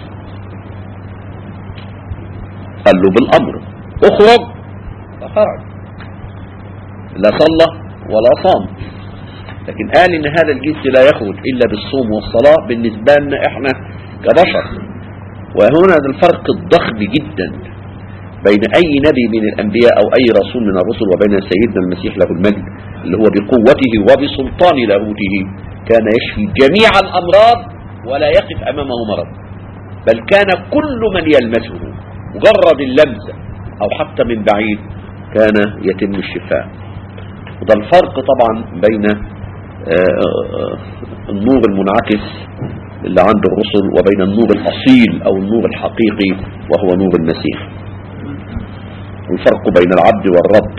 Speaker 3: قال له بالأمر اخرج فخرج لا صلى ولا صام لكن قال ان هذا الجنس لا يخرج الا بالصوم والصلاة بالنسبة لنا احنا كبشر وهنا الفرق الضخم جدا بين اي نبي من الانبياء او اي رسول من الرسل وبين سيدنا المسيح له المجد اللي هو بقوته وبسلطان لاهوته كان يشفي جميع الامراض ولا يقف امامه مرض بل كان كل من يلمسه مجرد اللمسة او حتى من بعيد كان يتم الشفاء وده الفرق طبعا بين آه، آه، النور المنعكس اللي عند الرسل وبين النور الأصيل أو النور الحقيقي وهو نور المسيح والفرق بين العبد والرب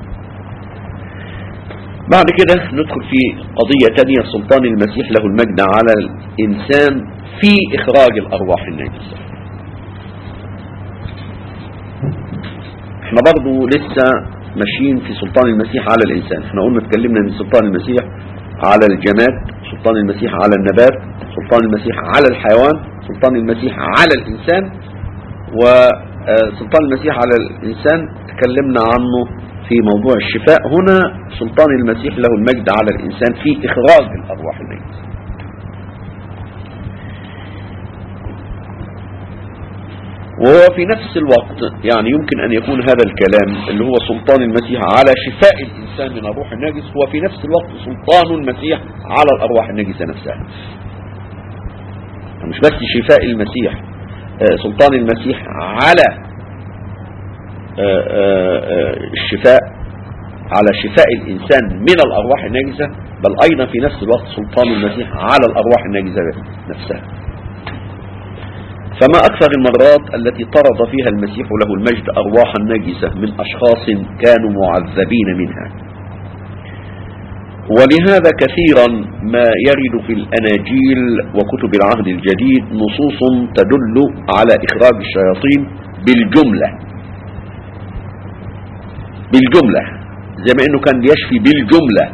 Speaker 3: بعد كده ندخل في قضية تانية سلطان المسيح له المجد على الإنسان في إخراج الأرواح النجسة احنا برضو لسه ماشيين في سلطان المسيح على الإنسان احنا قلنا اتكلمنا من سلطان المسيح على الجماد سلطان المسيح على النبات سلطان المسيح على الحيوان سلطان المسيح على الإنسان وسلطان المسيح على الإنسان تكلمنا عنه في موضوع الشفاء هنا سلطان المسيح له المجد على الإنسان في إخراج الأرواح النجسة وهو في نفس الوقت يعني يمكن أن يكون هذا الكلام اللي هو سلطان المسيح على شفاء الإنسان من الروح النجس هو في نفس الوقت سلطان المسيح على الأرواح النجسة نفسها مش بس شفاء المسيح آه، سلطان المسيح على آه، آه، آه، الشفاء على شفاء الإنسان من الأرواح النجسة بل أيضا في نفس الوقت سلطان المسيح على الأرواح النجسة نفسها فما أكثر المرات التي طرد فيها المسيح له المجد أرواحا نجسة من أشخاص كانوا معذبين منها ولهذا كثيرا ما يرد في الأناجيل وكتب العهد الجديد نصوص تدل على إخراج الشياطين بالجملة بالجملة زي ما أنه كان يشفي بالجملة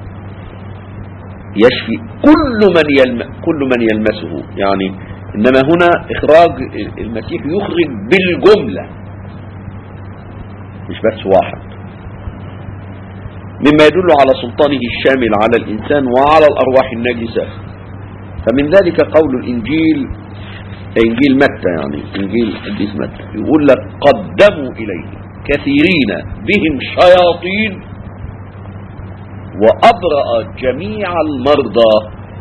Speaker 3: يشفي كل من يلم كل من يلمسه يعني إنما هنا إخراج المسيح يخرج بالجملة مش بس واحد مما يدل على سلطانه الشامل على الإنسان وعلى الأرواح النجسة فمن ذلك قول الإنجيل إنجيل متى يعني إنجيل القديس متى يقول لك قدموا إليه كثيرين بهم شياطين وأبرأ جميع المرضى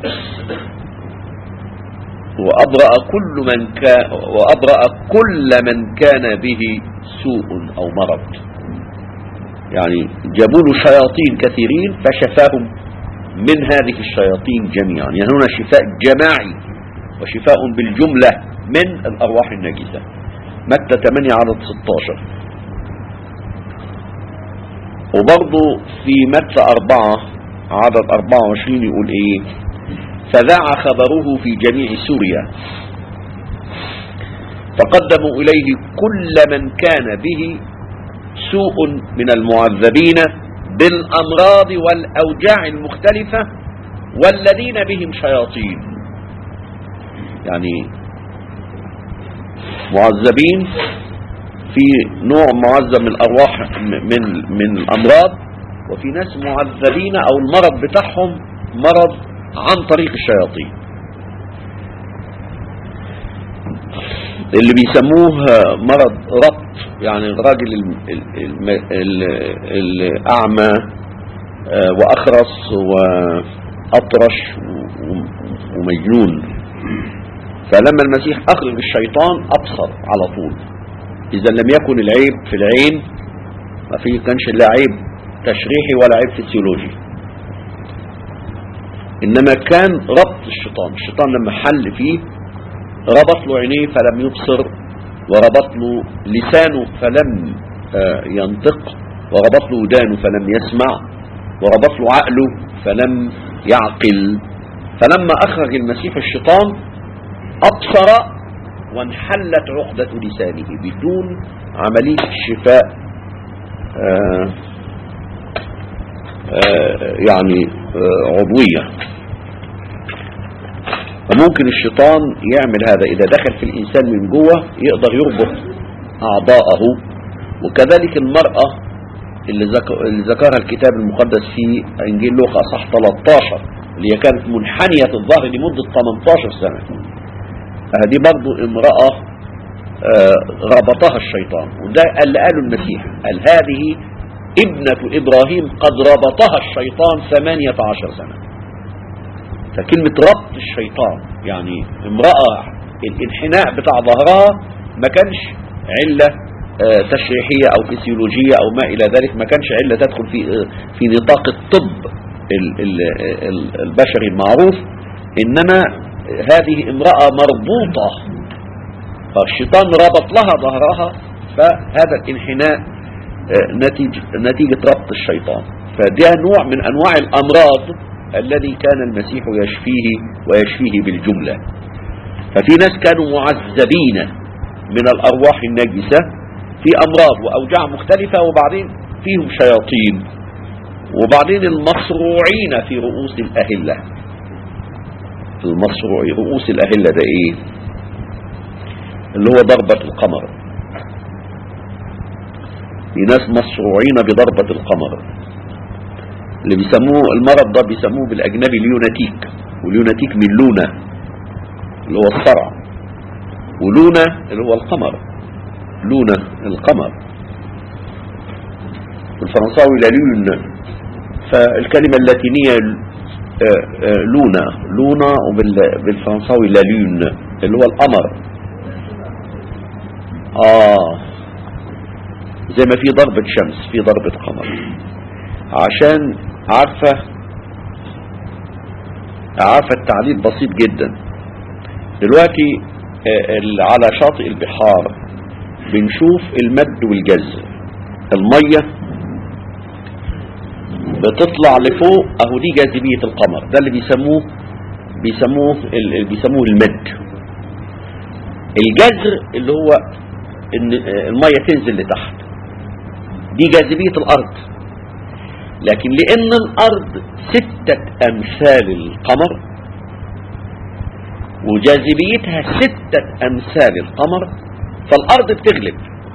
Speaker 3: وأبرأ كل من كان وأبرأ كل من كان به سوء أو مرض يعني جابوا له شياطين كثيرين فشفاهم من هذه الشياطين جميعا يعني هنا شفاء جماعي وشفاء بالجملة من الأرواح النجسة متى 8 عدد 16 وبرضه في متى 4 عدد 24 يقول ايه فذاع خبره في جميع سوريا فقدموا إليه كل من كان به سوء من المعذبين بالأمراض والأوجاع المختلفة والذين بهم شياطين يعني معذبين في نوع معذب من الأرواح من من الأمراض وفي ناس معذبين أو المرض بتاعهم مرض عن طريق الشياطين اللي بيسموه مرض ربط يعني الراجل الم- ال- ال- الأعمى آه، وأخرس وأطرش و- ومجنون فلما المسيح أخرج الشيطان أبصر على طول إذا لم يكن العيب في العين ما في كانش لا عيب تشريحي ولا عيب فسيولوجي إنما كان ربط الشيطان الشيطان لما حل فيه ربط له عينيه فلم يبصر وربط له لسانه فلم آه، ينطق وربط له ودانه فلم يسمع وربط له عقله فلم يعقل فلما أخرج المسيح الشيطان أبصر وانحلت عقدة لسانه بدون عملية شفاء آه آه يعني آه عضوية فممكن الشيطان يعمل هذا إذا دخل في الإنسان من جوه يقدر يربط أعضاءه وكذلك المرأة اللي, ذك... اللي ذكرها الكتاب المقدس في إنجيل لوقا صح 13 اللي هي كانت منحنية الظهر لمدة 18 سنة هذه برضو امرأة آه، ربطها الشيطان وده اللي قاله المسيح قال هذه ابنة إبراهيم قد ربطها الشيطان 18 سنة فكلمة ربط الشيطان يعني امرأة الانحناء بتاع ظهرها ما كانش علة آه، تشريحية أو فسيولوجية أو ما إلى ذلك ما كانش علة تدخل في آه، في نطاق الطب ال- ال- ال- البشري المعروف إنما هذه امرأة مربوطة فالشيطان ربط لها ظهرها فهذا الانحناء آه، نتيجة, نتيجة ربط الشيطان فده نوع من أنواع الأمراض الذي كان المسيح يشفيه ويشفيه بالجملة ففي ناس كانوا معذبين من الأرواح النجسة في أمراض وأوجاع مختلفة وبعدين فيهم شياطين وبعدين المصروعين في رؤوس الأهلة المصروع رؤوس الأهلة ده إيه اللي هو ضربة القمر في ناس مصروعين بضربة القمر اللي بيسموه المرض ده بيسموه بالأجنبي ليوناتيك والليوناتيك من لونا اللي هو الصرع ولونا اللي هو القمر لونا القمر بالفرنساوي لا لون فالكلمة اللاتينية آه، آه، لونا لونا وبالفرنساوي لا لون اللي هو القمر اه زي ما في ضربة شمس في ضربة قمر عشان عارفة عارفة التعليل بسيط جدا دلوقتي آه، ال- على شاطئ البحار بنشوف المد والجزر المية بتطلع لفوق اهو دي جاذبية القمر ده اللي بيسموه بيسموه ال- اللي بيسموه المد الجزر اللي هو ان المية تنزل لتحت دي جاذبية الارض لكن لان الارض ستة امثال القمر وجاذبيتها ستة امثال القمر فالارض بتغلب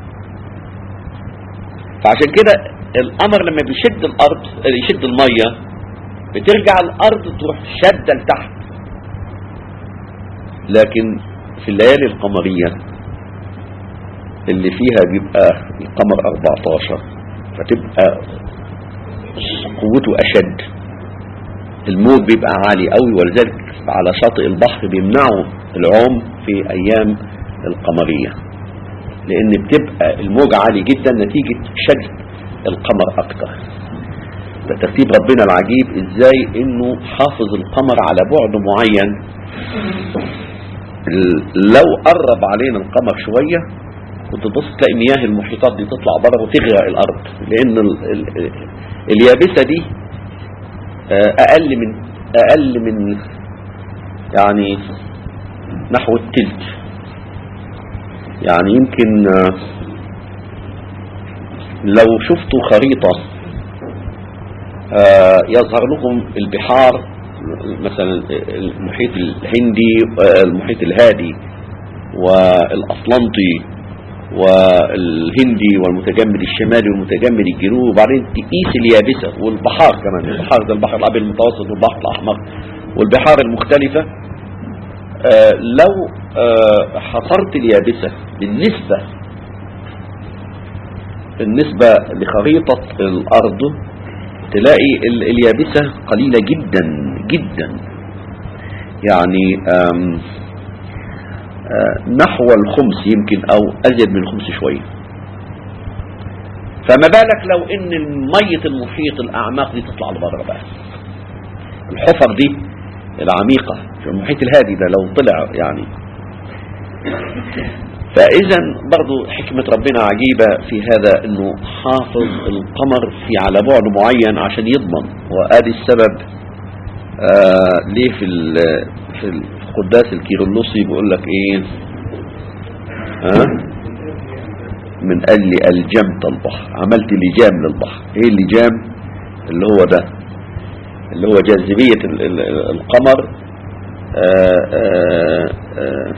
Speaker 3: فعشان كده القمر لما بيشد الارض يشد المية بترجع الارض تروح شادة لتحت لكن في الليالي القمرية اللي فيها بيبقى القمر 14 فتبقى قوته أشد الموج بيبقى عالي قوي ولذلك على شاطئ البحر بيمنعوا العوم في أيام القمرية لأن بتبقى الموج عالي جدا نتيجة شد القمر أكتر ده ترتيب ربنا العجيب ازاي انه حافظ القمر على بعد معين ال- لو قرب علينا القمر شوية وتبص تلاقي مياه المحيطات دي تطلع بره وتغرق الارض لان ال ال اليابسه دي آه، اقل من اقل من يعني نحو التلت يعني يمكن آه، لو شفتوا خريطة آه، يظهر لكم البحار مثلا المحيط الهندي آه، المحيط الهادي والأطلنطي والهندي والمتجمد الشمالي والمتجمد الجنوبي وبعدين تقيس اليابسة والبحار كمان البحار ده البحر الأبيض المتوسط والبحر الأحمر والبحار المختلفة آه، لو آه، حصرت اليابسة بالنسبة بالنسبة لخريطة الأرض تلاقي ال- اليابسة قليلة جدا جدا يعني آم، آه، نحو الخمس يمكن أو أزيد من الخمس شوية فما بالك لو ان مية المحيط الأعماق دي تطلع لبره بقى الحفر دي العميقة في المحيط الهادي ده لو طلع يعني فإذا برضو حكمة ربنا عجيبة في هذا أنه حافظ القمر في على بعد معين عشان يضمن وآدي السبب آه ليه في ال- في القداس الكيرلسي بيقول لك ايه ها من قال لي الجمت البحر عملت لجام للبحر ايه اللجام اللي هو ده اللي هو جاذبية ال- ال- القمر آه آه آه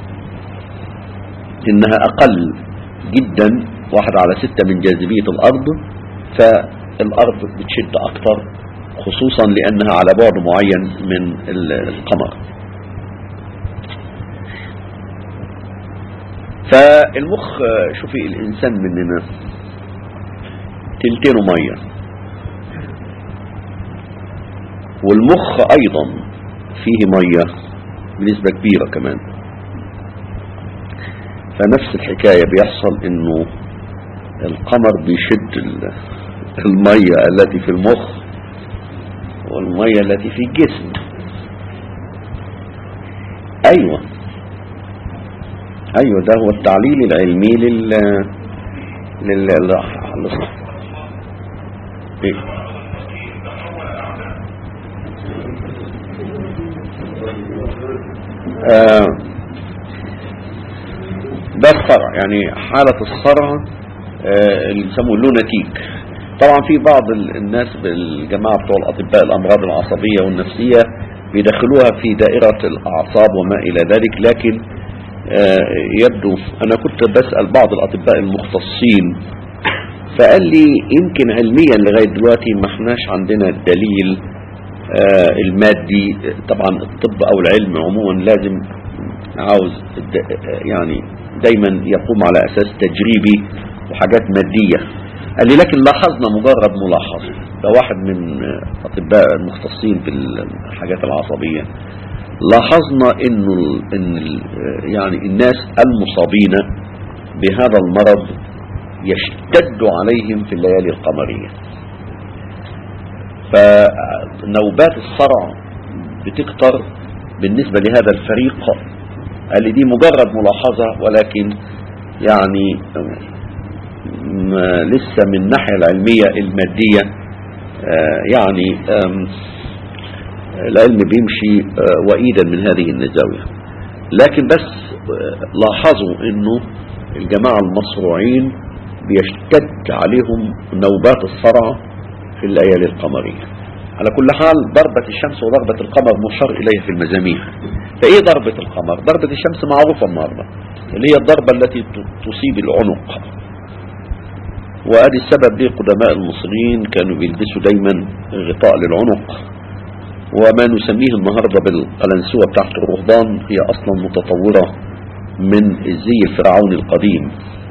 Speaker 3: انها اقل جدا واحد على ستة من جاذبية الارض فالارض بتشد اكتر خصوصا لانها على بعد معين من ال- القمر فالمخ آه، شوفي الانسان مننا تلتينه ميه والمخ ايضا فيه ميه بنسبة كبيرة كمان فنفس الحكاية بيحصل انه القمر بيشد ال- المية التي في المخ والمية التي في الجسم ايوه ايوه ده هو التعليل العلمي لل لل لل- إيه؟ آه ده الصرع يعني حالة الصرع آه اللي بيسموه لوناتيك طبعا في بعض ال- الناس بالجماعة بتوع الأطباء الأمراض العصبية والنفسية بيدخلوها في دائرة الأعصاب وما إلى ذلك لكن آه يبدو أنا كنت بسأل بعض الأطباء المختصين فقال لي يمكن علميا لغاية دلوقتي ما احناش عندنا الدليل آه المادي طبعا الطب أو العلم عموما لازم عاوز د- يعني دايما يقوم على أساس تجريبي وحاجات مادية قال لي لكن لاحظنا مجرد ملاحظة ده واحد من أطباء المختصين في الحاجات العصبية لاحظنا انه ال- ان ال- يعني الناس المصابين بهذا المرض يشتد عليهم في الليالي القمرية فنوبات الصرع بتكتر بالنسبة لهذا الفريق قال لي دي مجرد ملاحظة ولكن يعني م- لسه من الناحية العلمية المادية آه، يعني آم، العلم بيمشي آه، وئيدا من هذه الزاوية لكن بس آه، لاحظوا انه الجماعة المصروعين بيشتد عليهم نوبات الصرع في الليالي القمرية على كل حال ضربة الشمس وضربة القمر مشار إليها في المزامير فإيه ضربة القمر ضربة الشمس معروفة النهاردة اللي هي الضربة التي ت- تصيب العنق وادي السبب ليه قدماء المصريين كانوا بيلبسوا دايما غطاء للعنق وما نسميه النهاردة بالقلنسوة بتاعت الرهبان هي أصلا متطورة من الزي الفرعوني القديم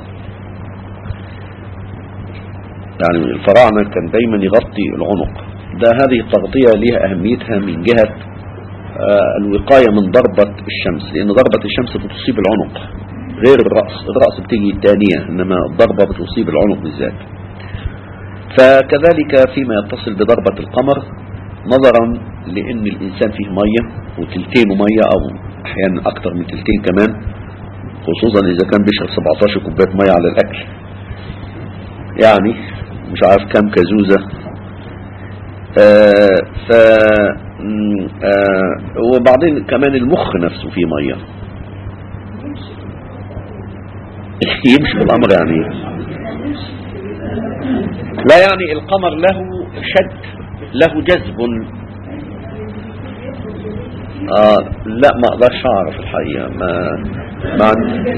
Speaker 3: يعني الفراعنة كان دايما يغطي العنق ده هذه التغطية لها أهميتها من جهة آه، الوقاية من ضربة الشمس لأن ضربة الشمس بتصيب العنق غير الرأس الرأس بتيجي الثانية إنما الضربة بتصيب العنق بالذات فكذلك فيما يتصل بضربة القمر نظرا لأن الإنسان فيه مية وتلتين مية أو أحيانا أكثر من تلتين كمان خصوصا اذا كان بيشرب 17 كوبايه ميه على الاكل يعني مش عارف كام كازوزه آه ف م، آه وبعدين كمان المخ نفسه فيه ميه يمشي بالامر يعني إيه؟ لا يعني القمر له شد له جذب آه لا ما اقدرش اعرف الحقيقه ما ما عندي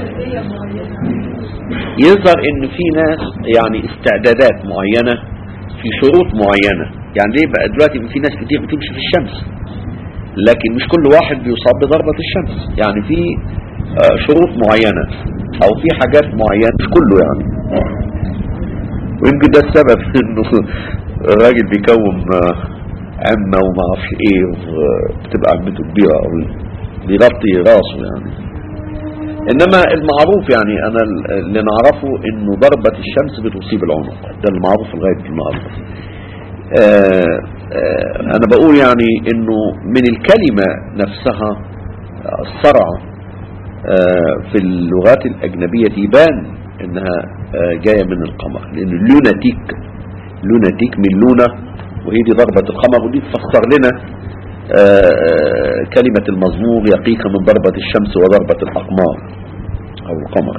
Speaker 3: يظهر ان في ناس يعني استعدادات معينه في شروط معينه يعني ليه بقى دلوقتي في ناس كتير بتمشي في الشمس لكن مش كل واحد بيصاب بضربه الشمس يعني في آه، شروط معينه او في حاجات معينه مش كله يعني ويمكن ده السبب انه الراجل بيكون آه، عمة وما اعرفش ايه وبتبقى عمته كبيرة قوي بيغطي راسه يعني انما المعروف يعني انا اللي نعرفه انه ضربة الشمس بتصيب العنق ده المعروف لغاية النهارده آه، آه، انا بقول يعني انه من الكلمة نفسها آه، الصرع آه، في اللغات الاجنبية يبان انها آه، جاية من القمر لان اللوناتيك لوناتيك من لونة وهي دي ضربة القمر ودي تفسر لنا آه، آه، كلمة المزمور يقيك من ضربة الشمس وضربة الأقمار أو القمر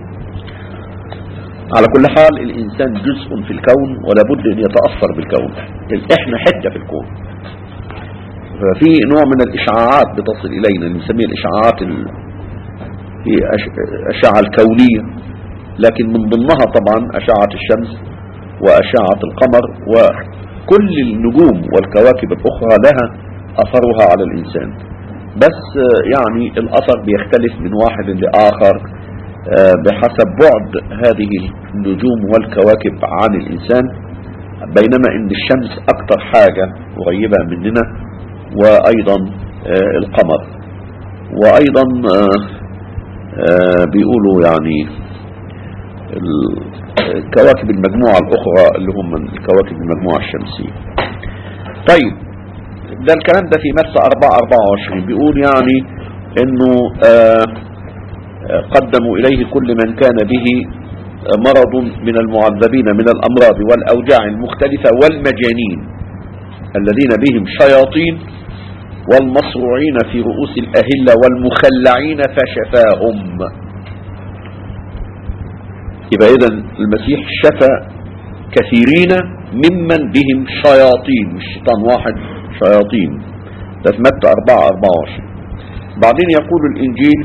Speaker 3: على كل حال الإنسان جزء في الكون ولا بد أن يتأثر بالكون إحنا حتة في الكون ففي نوع من الإشعاعات بتصل إلينا اللي نسميها الإشعاعات ال... هي أش- أشعة الكونية لكن من ضمنها طبعا أشعة الشمس وأشعة القمر وكل النجوم والكواكب الأخرى لها أثرها على الإنسان بس آه، يعني الأثر بيختلف من واحد لآخر آه، بحسب بعد هذه النجوم والكواكب عن الإنسان بينما إن الشمس أكثر حاجة قريبة مننا وأيضا آه، القمر وأيضا آه، آه، بيقولوا يعني ال- الكواكب المجموعة الأخرى اللي هم من الكواكب المجموعة الشمسية طيب ده الكلام ده في متى 4 24 بيقول يعني انه آه، آه، قدموا اليه كل من كان به آه، مرض من المعذبين من الامراض والاوجاع المختلفة والمجانين الذين بهم شياطين والمصروعين في رؤوس الاهلة والمخلعين فشفاهم يبقى اذا المسيح شفى كثيرين ممن بهم شياطين مش شيطان واحد شياطين ده في متى 4 24 بعدين يقول الانجيل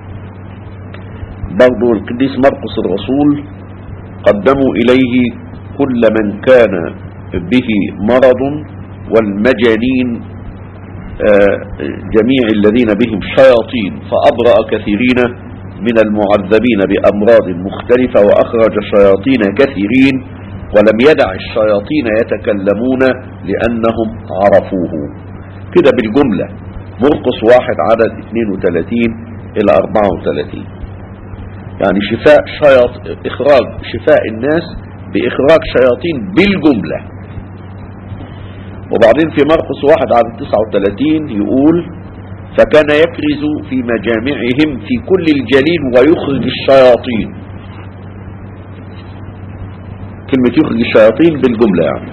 Speaker 3: برضو القديس مرقس الرسول قدموا اليه كل من كان به مرض والمجانين آه، جميع الذين بهم شياطين فأبرأ كثيرين من المعذبين بأمراض مختلفة وأخرج شياطين كثيرين ولم يدع الشياطين يتكلمون لأنهم عرفوه كده بالجملة مرقس واحد عدد 32 إلى 34 يعني شفاء شياط إخراج شفاء الناس بإخراج شياطين بالجملة وبعدين في مرقس واحد عدد 39 يقول فكان يكرز في مجامعهم في كل الجليل ويخرج الشياطين كلمة يخرج الشياطين بالجملة يعني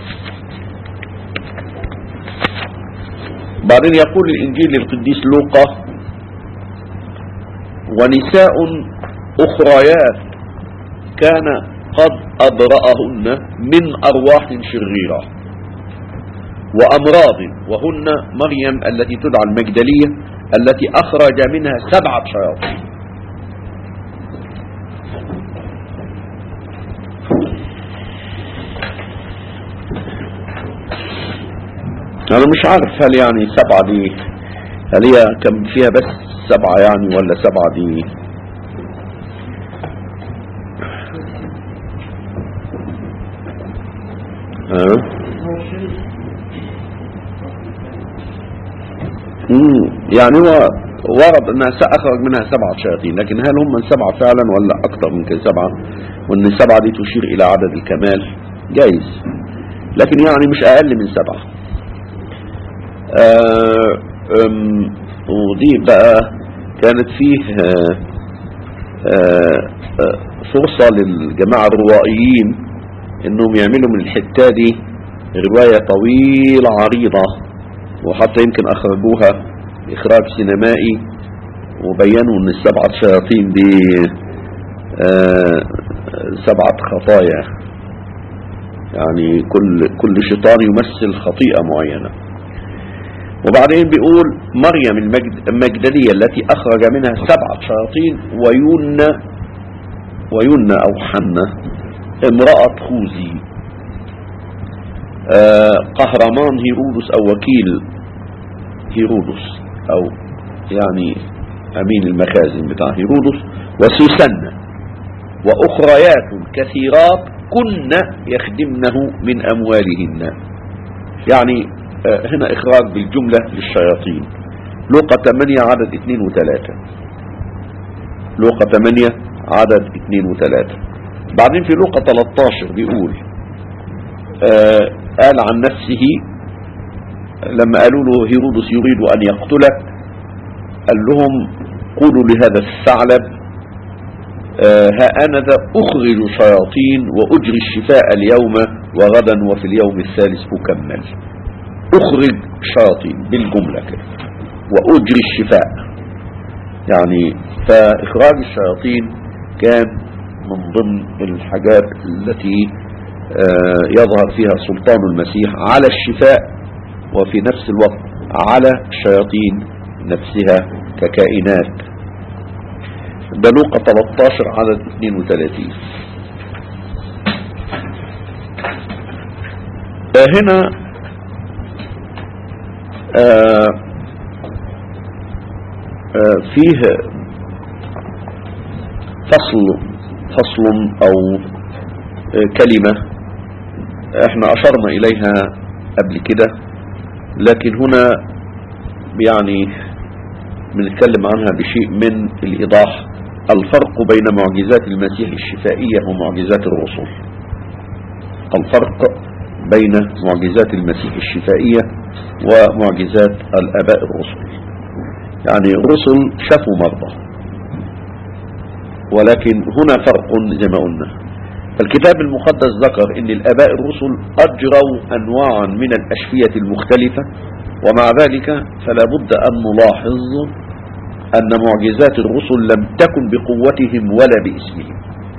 Speaker 3: بعدين يقول الإنجيل للقديس لوقا ونساء أخريات كان قد أبرأهن من أرواح شريرة وأمراض وهن مريم التي تدعى المجدلية التي أخرج منها سبعة شياطين أنا مش عارف هل يعني سبعة دي هل هي كم فيها بس سبعة يعني ولا سبعة دي ها مم. يعني هو ورد انها س- اخرج منها سبعة شياطين لكن هل هم من سبعة فعلا ولا اكثر من كده سبعة وان السبعة دي تشير الى عدد الكمال جايز لكن يعني مش اقل من سبعة آه، أم، ودي بقى كانت فيه آه، آه، آه، فرصة للجماعة الروائيين انهم يعملوا من الحتة دي رواية طويلة عريضة وحتى يمكن اخرجوها اخراج سينمائي وبينوا ان السبعة شياطين دي آه، سبعة خطايا يعني كل كل شيطان يمثل خطيئة معينة وبعدين بيقول مريم المجد المجدلية التي أخرج منها سبعة شياطين وينا وينا أو حنة امرأة خوذي آه، قهرمان هيرودس أو وكيل هيرودس أو يعني أمين المخازن بتاع هيرودس وسوسنة وأخريات كثيرات كن يخدمنه من أموالهن يعني آه، هنا إخراج بالجملة للشياطين لوقا 8 عدد 2 و3 لوقا 8 عدد 2 و3 بعدين في لوقا 13 بيقول آه قال عن نفسه لما قالوا له هيرودس يريد أن يقتلك قال لهم قولوا لهذا الثعلب آه ها أنا ذا أخرج شياطين وأجري الشفاء اليوم وغدا وفي اليوم الثالث أكمل أخرج شياطين بالجملة كده وأجري الشفاء يعني فإخراج الشياطين كان من ضمن الحاجات التي آه يظهر فيها سلطان المسيح على الشفاء وفي نفس الوقت على الشياطين نفسها ككائنات ده لوقا 13 عدد 32 آه هنا آه آه فيه فصل فصل او آه كلمة احنا اشرنا اليها قبل كده لكن هنا يعني بنتكلم عنها بشيء من الايضاح الفرق بين معجزات المسيح الشفائية ومعجزات الرسل الفرق بين معجزات المسيح الشفائية ومعجزات الاباء الرسل يعني الرسل شافوا مرضى ولكن هنا فرق زي ما قلنا الكتاب المقدس ذكر ان الاباء الرسل اجروا انواعا من الاشفية المختلفة ومع ذلك فلا بد ان نلاحظ ان معجزات الرسل لم تكن بقوتهم ولا باسمهم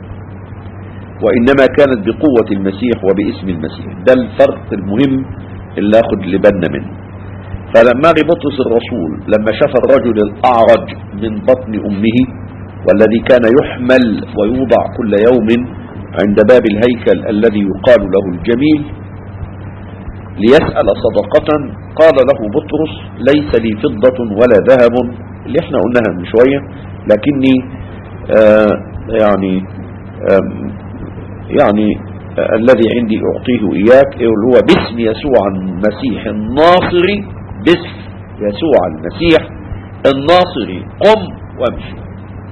Speaker 3: وانما كانت بقوة المسيح وباسم المسيح ده الفرق المهم اللي اخد لبنا منه فلما بطرس الرسول لما شاف الرجل الاعرج من بطن امه والذي كان يحمل ويوضع كل يوم عند باب الهيكل الذي يقال له الجميل ليسأل صدقة قال له بطرس ليس لي فضة ولا ذهب اللي احنا قلناها من شوية لكني آه يعني آه يعني آه الذي عندي أعطيه إياك اللي هو باسم يسوع المسيح الناصري باسم يسوع المسيح الناصري قم وامشي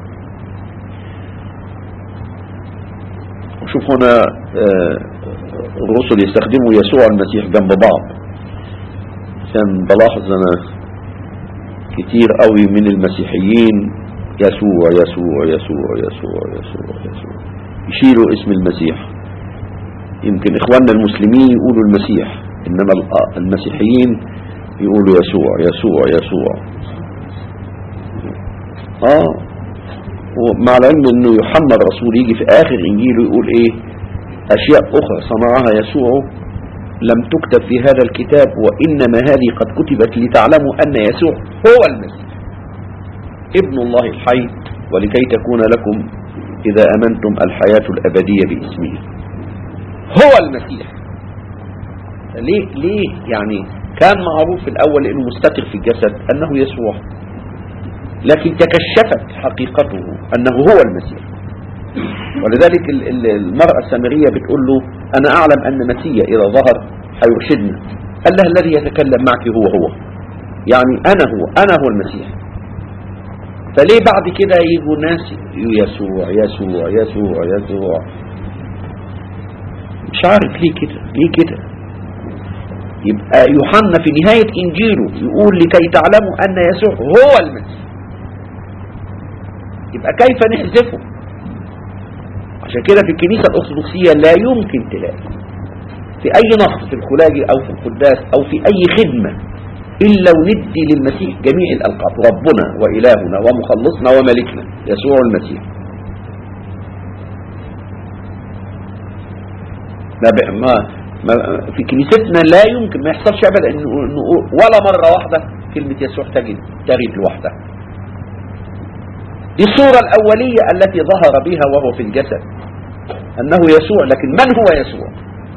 Speaker 3: شوف هنا الرسل يستخدموا يسوع المسيح جنب بعض كان بلاحظ انا كتير قوي من المسيحيين يسوع يسوع يسوع يسوع يسوع يسوع يشيلوا اسم المسيح يمكن اخواننا المسلمين يقولوا المسيح انما المسيحيين يقولوا يسوع يسوع يسوع اه ومع العلم انه يوحنا الرسول يجي في اخر انجيله يقول ايه اشياء اخرى صنعها يسوع لم تكتب في هذا الكتاب وانما هذه قد كتبت لتعلموا ان يسوع هو المسيح ابن الله الحي ولكي تكون لكم اذا امنتم الحياة الابدية باسمه هو المسيح ليه ليه يعني كان معروف في الاول انه مستتر في الجسد انه يسوع لكن تكشفت حقيقته أنه هو المسيح ولذلك المرأة السامرية بتقول له أنا أعلم أن مسيح إذا ظهر هيرشدنا قال لها الذي يتكلم معك هو هو يعني أنا هو أنا هو المسيح فليه بعد كده يجوا ناس يسوع يسوع يسوع يسوع مش عارف ليه كده ليه كده يبقى يوحنا في نهاية إنجيله يقول لكي تعلموا أن يسوع هو المسيح يبقى كيف نحذفه عشان كده في الكنيسة الأرثوذكسية لا يمكن تلاقي في أي نص في الخلاجي أو في القداس أو في أي خدمة إلا وندي للمسيح جميع الألقاب ربنا وإلهنا ومخلصنا وملكنا يسوع المسيح ما ب... ما ما في كنيستنا لا يمكن ما يحصلش ابدا ان نقول ولا مره واحده كلمه يسوع تجد ترد لوحدها دي الصوره الاوليه التي ظهر بها وهو في الجسد انه يسوع لكن من هو يسوع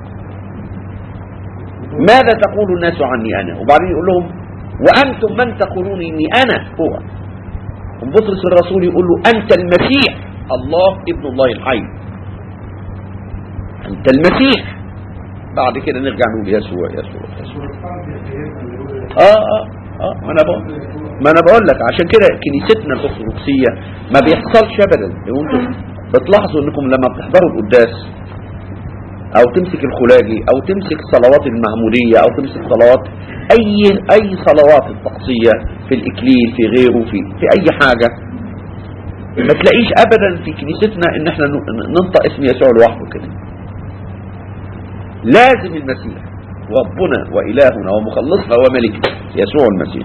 Speaker 3: ماذا تقول الناس عني انا وبعدين يقول لهم وانتم من تقولون اني انا هو بطرس الرسول يقول له انت المسيح الله ابن الله الحي انت المسيح بعد كده نرجع نقول يسوع يسوع يسوع اه اه اه ما انا بقول ما انا بقول لك عشان كده كنيستنا الارثوذكسيه ما بيحصلش ابدا وانتم بتلاحظوا انكم لما بتحضروا القداس او تمسك الخلاجي او تمسك صلوات المعموديه او تمسك صلوات اي اي صلوات الطقسيه في الاكليل في غيره في في اي حاجه ما تلاقيش ابدا في كنيستنا ان احنا ننطق اسم يسوع لوحده كده لازم المسيح ربنا وإلهنا ومخلصنا وملكنا يسوع المسيح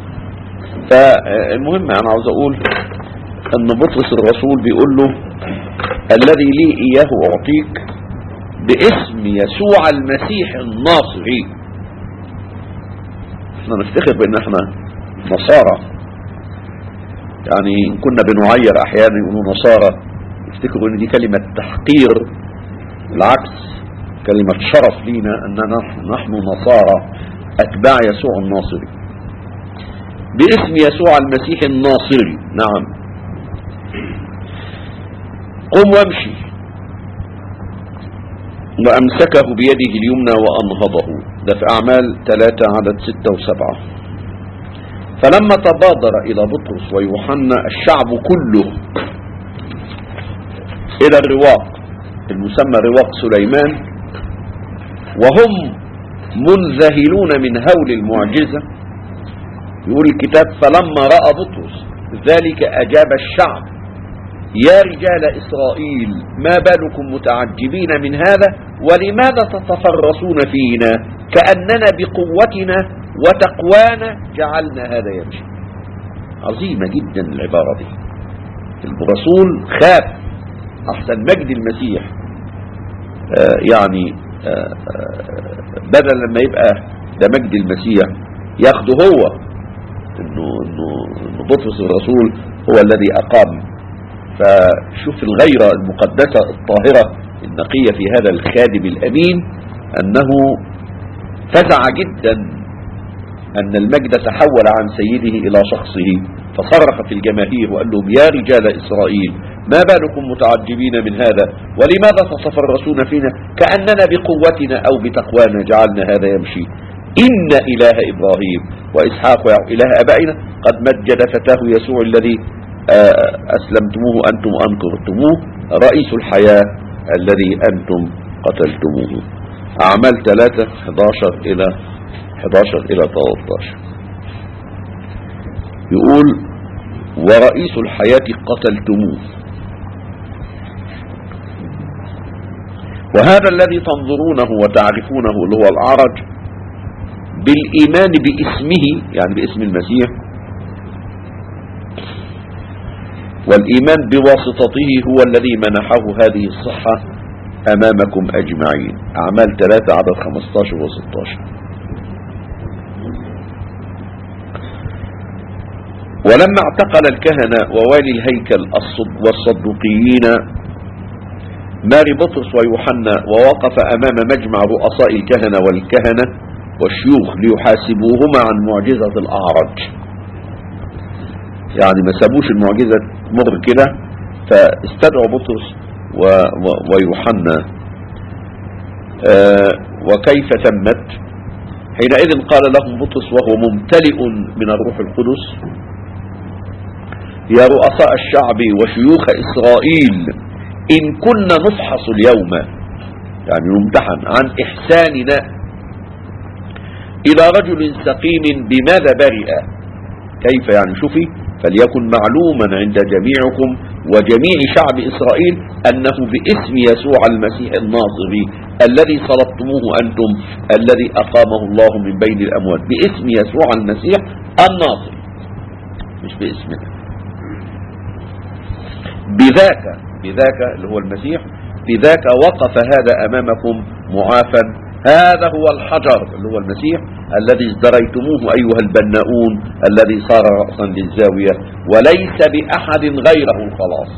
Speaker 3: فالمهم أنا عاوز أقول أن بطرس الرسول بيقول له الذي لي إياه أعطيك باسم يسوع المسيح الناصري احنا نفتخر بأن احنا نصارى يعني كنا بنعير أحيانا يقولوا نصارى يفتكروا أن دي كلمة تحقير بالعكس كلمة شرف لينا أننا نحن نصارى أتباع يسوع الناصري باسم يسوع المسيح الناصري نعم قم وامشي وأمسكه بيده اليمنى وأنهضه ده في أعمال ثلاثة عدد ستة وسبعة فلما تبادر إلى بطرس ويوحنا الشعب كله إلى الرواق المسمى رواق سليمان وهم منذهلون من هول المعجزة يقول الكتاب فلما رأى بطرس ذلك أجاب الشعب يا رجال إسرائيل ما بالكم متعجبين من هذا ولماذا تتفرسون فينا كأننا بقوتنا وتقوانا جعلنا هذا يمشي عظيمة جدا العبارة دي الرسول خاف أحسن مجد المسيح آه يعني آه آه بدل لما يبقى ده مجد المسيح ياخده هو انه انه إنه بطرس الرسول هو الذي اقام فشوف الغيرة المقدسة الطاهرة النقية في هذا الخادم الامين انه فزع جدا ان المجد تحول عن سيده الى شخصه فصرخ في الجماهير وقال لهم يا رجال اسرائيل ما بالكم متعجبين من هذا ولماذا تتفرسون فينا كأننا بقوتنا او بتقوانا جعلنا هذا يمشي إن إله إبراهيم وإسحاق وإله أبائنا قد مجد فتاه يسوع الذي أسلمتموه أنتم أنكرتموه رئيس الحياة الذي أنتم قتلتموه أعمال 3 11 إلى 11 إلى 13 يقول ورئيس الحياة قتلتموه وهذا الذي تنظرونه وتعرفونه اللي هو الأعرج بالإيمان باسمه يعني باسم المسيح والإيمان بواسطته هو الذي منحه هذه الصحة أمامكم أجمعين أعمال 3 عدد 15 و 16 ولما اعتقل الكهنة ووالي الهيكل والصدوقيين ماري بطرس ويوحنا ووقف أمام مجمع رؤساء الكهنة والكهنة والشيوخ ليحاسبوهما عن معجزة الأعرج يعني ما سابوش المعجزة مر كده فاستدعوا بطرس و و ويوحنا آه وكيف تمت حينئذ قال لهم بطرس وهو ممتلئ من الروح القدس يا رؤساء الشعب وشيوخ إسرائيل إن كنا نفحص اليوم يعني نمتحن عن إحساننا إلى رجل سقيم بماذا برئ كيف يعني شوفي فليكن معلوما عند جميعكم وجميع شعب إسرائيل أنه باسم يسوع المسيح الناصري الذي صلبتموه أنتم الذي أقامه الله من بين الأموات باسم يسوع المسيح الناصري مش باسمنا بذاك بذاك اللي هو المسيح بذاك وقف هذا أمامكم معافا هذا هو الحجر اللي هو المسيح الذي ازدريتموه أيها البناؤون الذي صار رأسا للزاوية وليس بأحد غيره الخلاص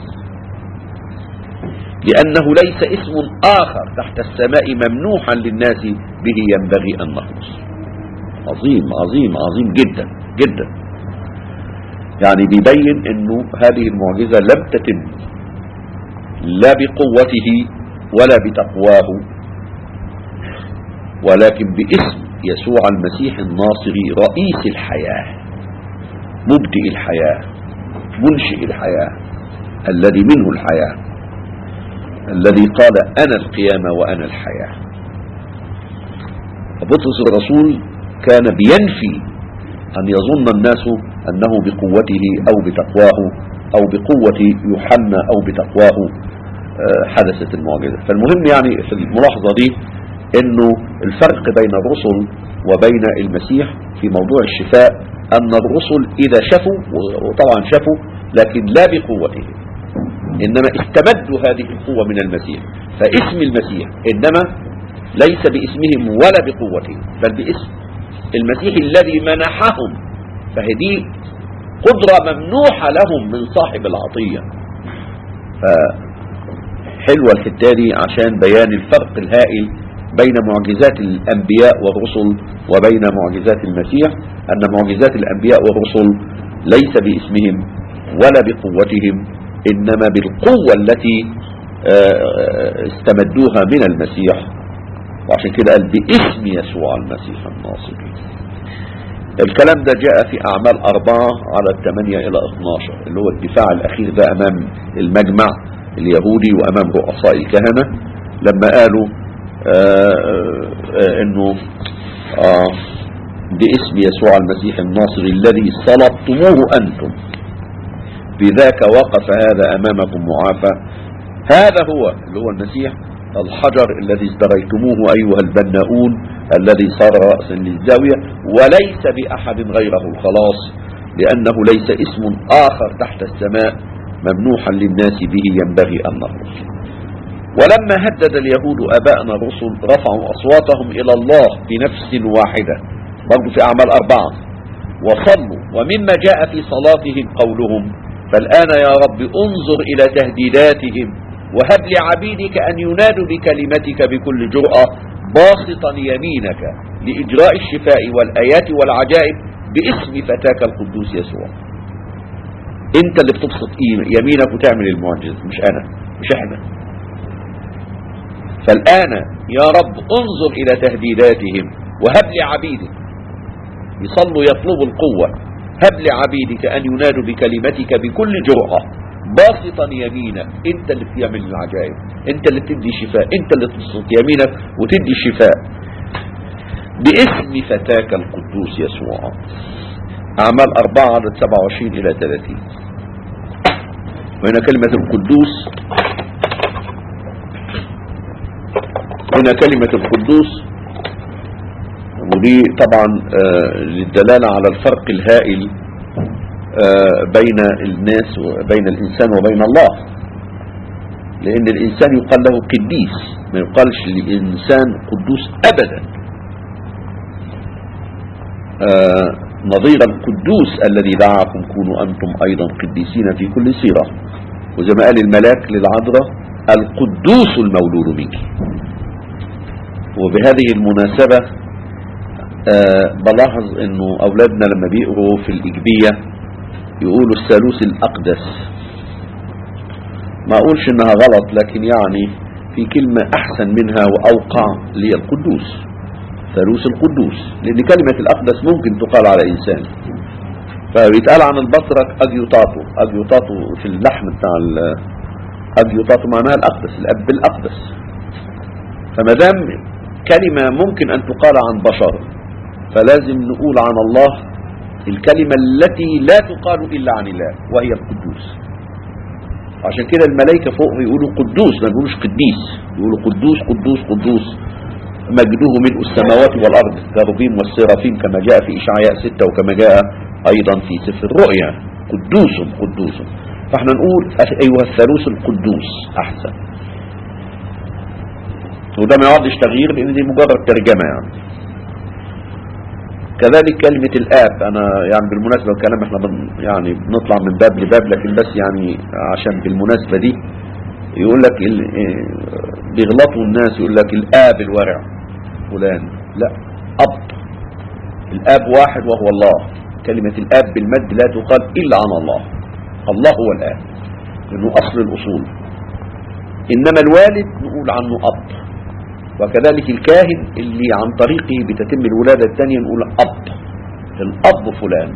Speaker 3: لأنه ليس اسم آخر تحت السماء ممنوحا للناس به ينبغي أن نخلص عظيم عظيم عظيم جدا جدا يعني بيبين انه هذه المعجزة لم تتم لا بقوته ولا بتقواه ولكن باسم يسوع المسيح الناصري رئيس الحياة مبدئ الحياة منشئ الحياة الذي منه الحياة الذي قال أنا القيامة وأنا الحياة بطرس الرسول كان بينفي أن يظن الناس أنه بقوته أو بتقواه أو بقوة يوحنا أو بتقواه حدثت المعجزة فالمهم يعني في الملاحظة دي انه الفرق بين الرسل وبين المسيح في موضوع الشفاء ان الرسل اذا شفوا وطبعا شفوا لكن لا بقوتهم انما استمدوا هذه القوة من المسيح فاسم المسيح انما ليس باسمهم ولا بقوتهم بل باسم المسيح الذي منحهم فهذه قدرة ممنوحة لهم من صاحب العطية فحلوة الحتة عشان بيان الفرق الهائل بين معجزات الأنبياء والرسل وبين معجزات المسيح أن معجزات الأنبياء والرسل ليس باسمهم ولا بقوتهم إنما بالقوة التي استمدوها من المسيح وعشان كده قال باسم يسوع المسيح الناصري الكلام ده جاء في أعمال أربعة على الثمانية إلى 12 اللي هو الدفاع الأخير ده أمام المجمع اليهودي وأمام رؤساء الكهنة لما قالوا آآ آآ انه آه باسم يسوع المسيح الناصري الذي صلبتموه انتم بذاك وقف هذا امامكم معافى هذا هو اللي هو المسيح الحجر الذي ازدريتموه ايها البناؤون الذي صار رأسا للزاوية وليس بأحد غيره الخلاص لأنه ليس اسم آخر تحت السماء ممنوحا للناس به ينبغي أن نخلص ولما هدد اليهود أباءنا الرسل رفعوا أصواتهم إلى الله بنفس واحدة برضو في أعمال أربعة وصلوا ومما جاء في صلاتهم قولهم فالآن يا رب انظر إلى تهديداتهم وهب لعبيدك أن ينادوا بكلمتك بكل جرأة باسطا يمينك لإجراء الشفاء والآيات والعجائب باسم فتاك القدوس يسوع انت اللي بتبسط يمينك وتعمل المعجز مش انا مش احنا فالآن يا رب انظر إلى تهديداتهم وهب لعبيدك يصلوا يطلبوا القوة هب لعبيدك أن ينادوا بكلمتك بكل جرأة باسطا يمينك انت اللي بتعمل العجائب انت اللي بتدي شفاء انت اللي تبسط يمينك وتدي شفاء باسم فتاك القدوس يسوع أعمال أربعة عدد 27 إلى 30 وهنا كلمة القدوس هنا كلمة القدوس ودي طبعا آه للدلالة على الفرق الهائل آه بين الناس وبين الإنسان وبين الله لأن الإنسان يقال له قديس ما يقالش للإنسان قدوس أبدا آه نظير القدوس الذي دعاكم كونوا أنتم أيضا قديسين في كل صيرة وزي ما قال الملاك للعذراء القدوس المولود منك وبهذه المناسبة أه بلاحظ انه اولادنا لما بيقروا في الاجبية يقولوا الثالوث الاقدس ما اقولش انها غلط لكن يعني في كلمة احسن منها واوقع لي القدوس ثالوث القدوس لان كلمة الاقدس ممكن تقال على انسان فبيتقال عن البطرك اجيوتاتو اجيوتاتو في اللحن بتاع اجيوتاتو معناها الاقدس الاب الاقدس فما دام كلمة ممكن أن تقال عن بشر فلازم نقول عن الله الكلمة التي لا تقال إلا عن الله وهي القدوس عشان كده الملائكة فوق يقولوا قدوس ما يقولوش قديس يقولوا قدوس قدوس قدوس مجده ملء السماوات والأرض الكروبيم والسرافيم كما جاء في إشعياء ستة وكما جاء أيضا في سفر الرؤيا قدوس قدوس فاحنا نقول أيها الثالوث القدوس أحسن وده ما يقعدش تغيير لأن دي مجرد ترجمة يعني كذلك كلمة الآب أنا يعني بالمناسبة الكلام احنا بن يعني بنطلع من باب لباب لكن بس يعني عشان بالمناسبة دي يقول لك ال- إيه، بيغلطوا الناس يقول لك الآب الورع فلان لا أب الآب واحد وهو الله كلمة الآب بالمد لا تقال إلا عن الله الله هو الآب لأنه أصل الأصول إنما الوالد نقول عنه أب وكذلك الكاهن اللي عن طريقه بتتم الولادة الثانية نقول أب الأب فلان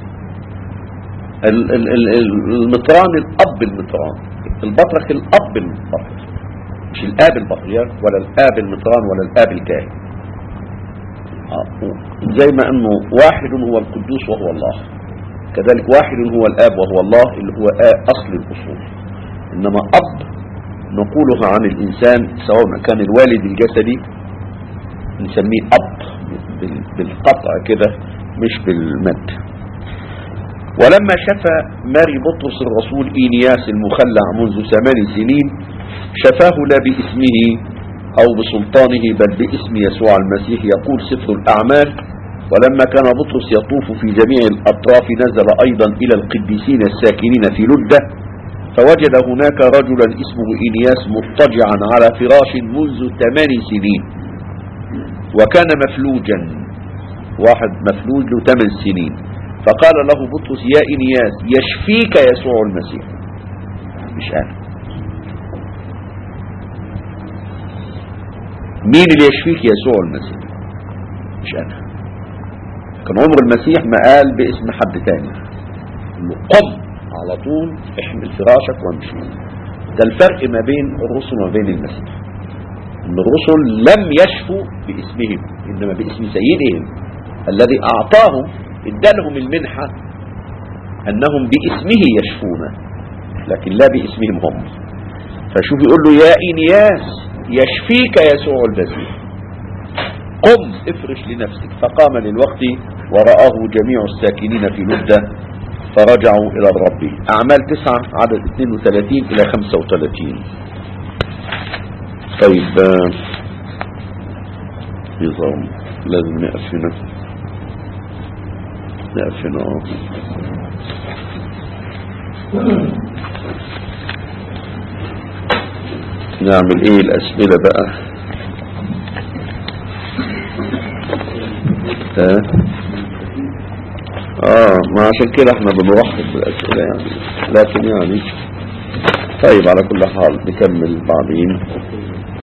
Speaker 3: ال- ال- ال- ال- المطران الأب المطران البطرك الأب المطرك مش الآب البطريرك ولا الآب المطران ولا الآب الكاهن آه، زي ما أنه واحد هو القدوس وهو الله كذلك واحد هو الآب وهو الله اللي هو آ- أصل الأصول إنما أب نقولها عن الإنسان سواء كان الوالد الجسدي نسميه أب بال- بالقطع كده مش بالمد ولما شفى ماري بطرس الرسول إينياس المخلع منذ ثمان سنين شفاه لا باسمه أو بسلطانه بل باسم يسوع المسيح يقول سفر الأعمال ولما كان بطرس يطوف في جميع الأطراف نزل أيضا إلى القديسين الساكنين في لدة فوجد هناك رجلا اسمه إنياس مضطجعا على فراش منذ ثمان سنين وكان مفلوجا واحد مفلوج له ثمان سنين فقال له بطرس يا إنياس يشفيك يسوع المسيح مش أنا مين اللي يشفيك يسوع المسيح مش أنا كان عمر المسيح ما قال باسم حد تاني قال له قم على طول احمل فراشك وامشي ده الفرق ما بين الرسل وما بين المسيح ان الرسل لم يشفوا باسمهم انما باسم سيدهم الذي اعطاهم ادالهم المنحة انهم باسمه يشفون لكن لا باسمهم هم فشوف يقول له يا انياس يشفيك يسوع المسيح قم افرش لنفسك فقام للوقت ورآه جميع الساكنين في لدة فرجعوا إلى الرب أعمال تسعة عدد 32 إلى 35 طيب آه، نظام لازم نقف هنا نقف هنا آه. نعمل ايه الأسئلة بقى ها اه ما عشان كده احنا بنرحب بالأسئلة يعني لكن يعني طيب على كل حال نكمل بعدين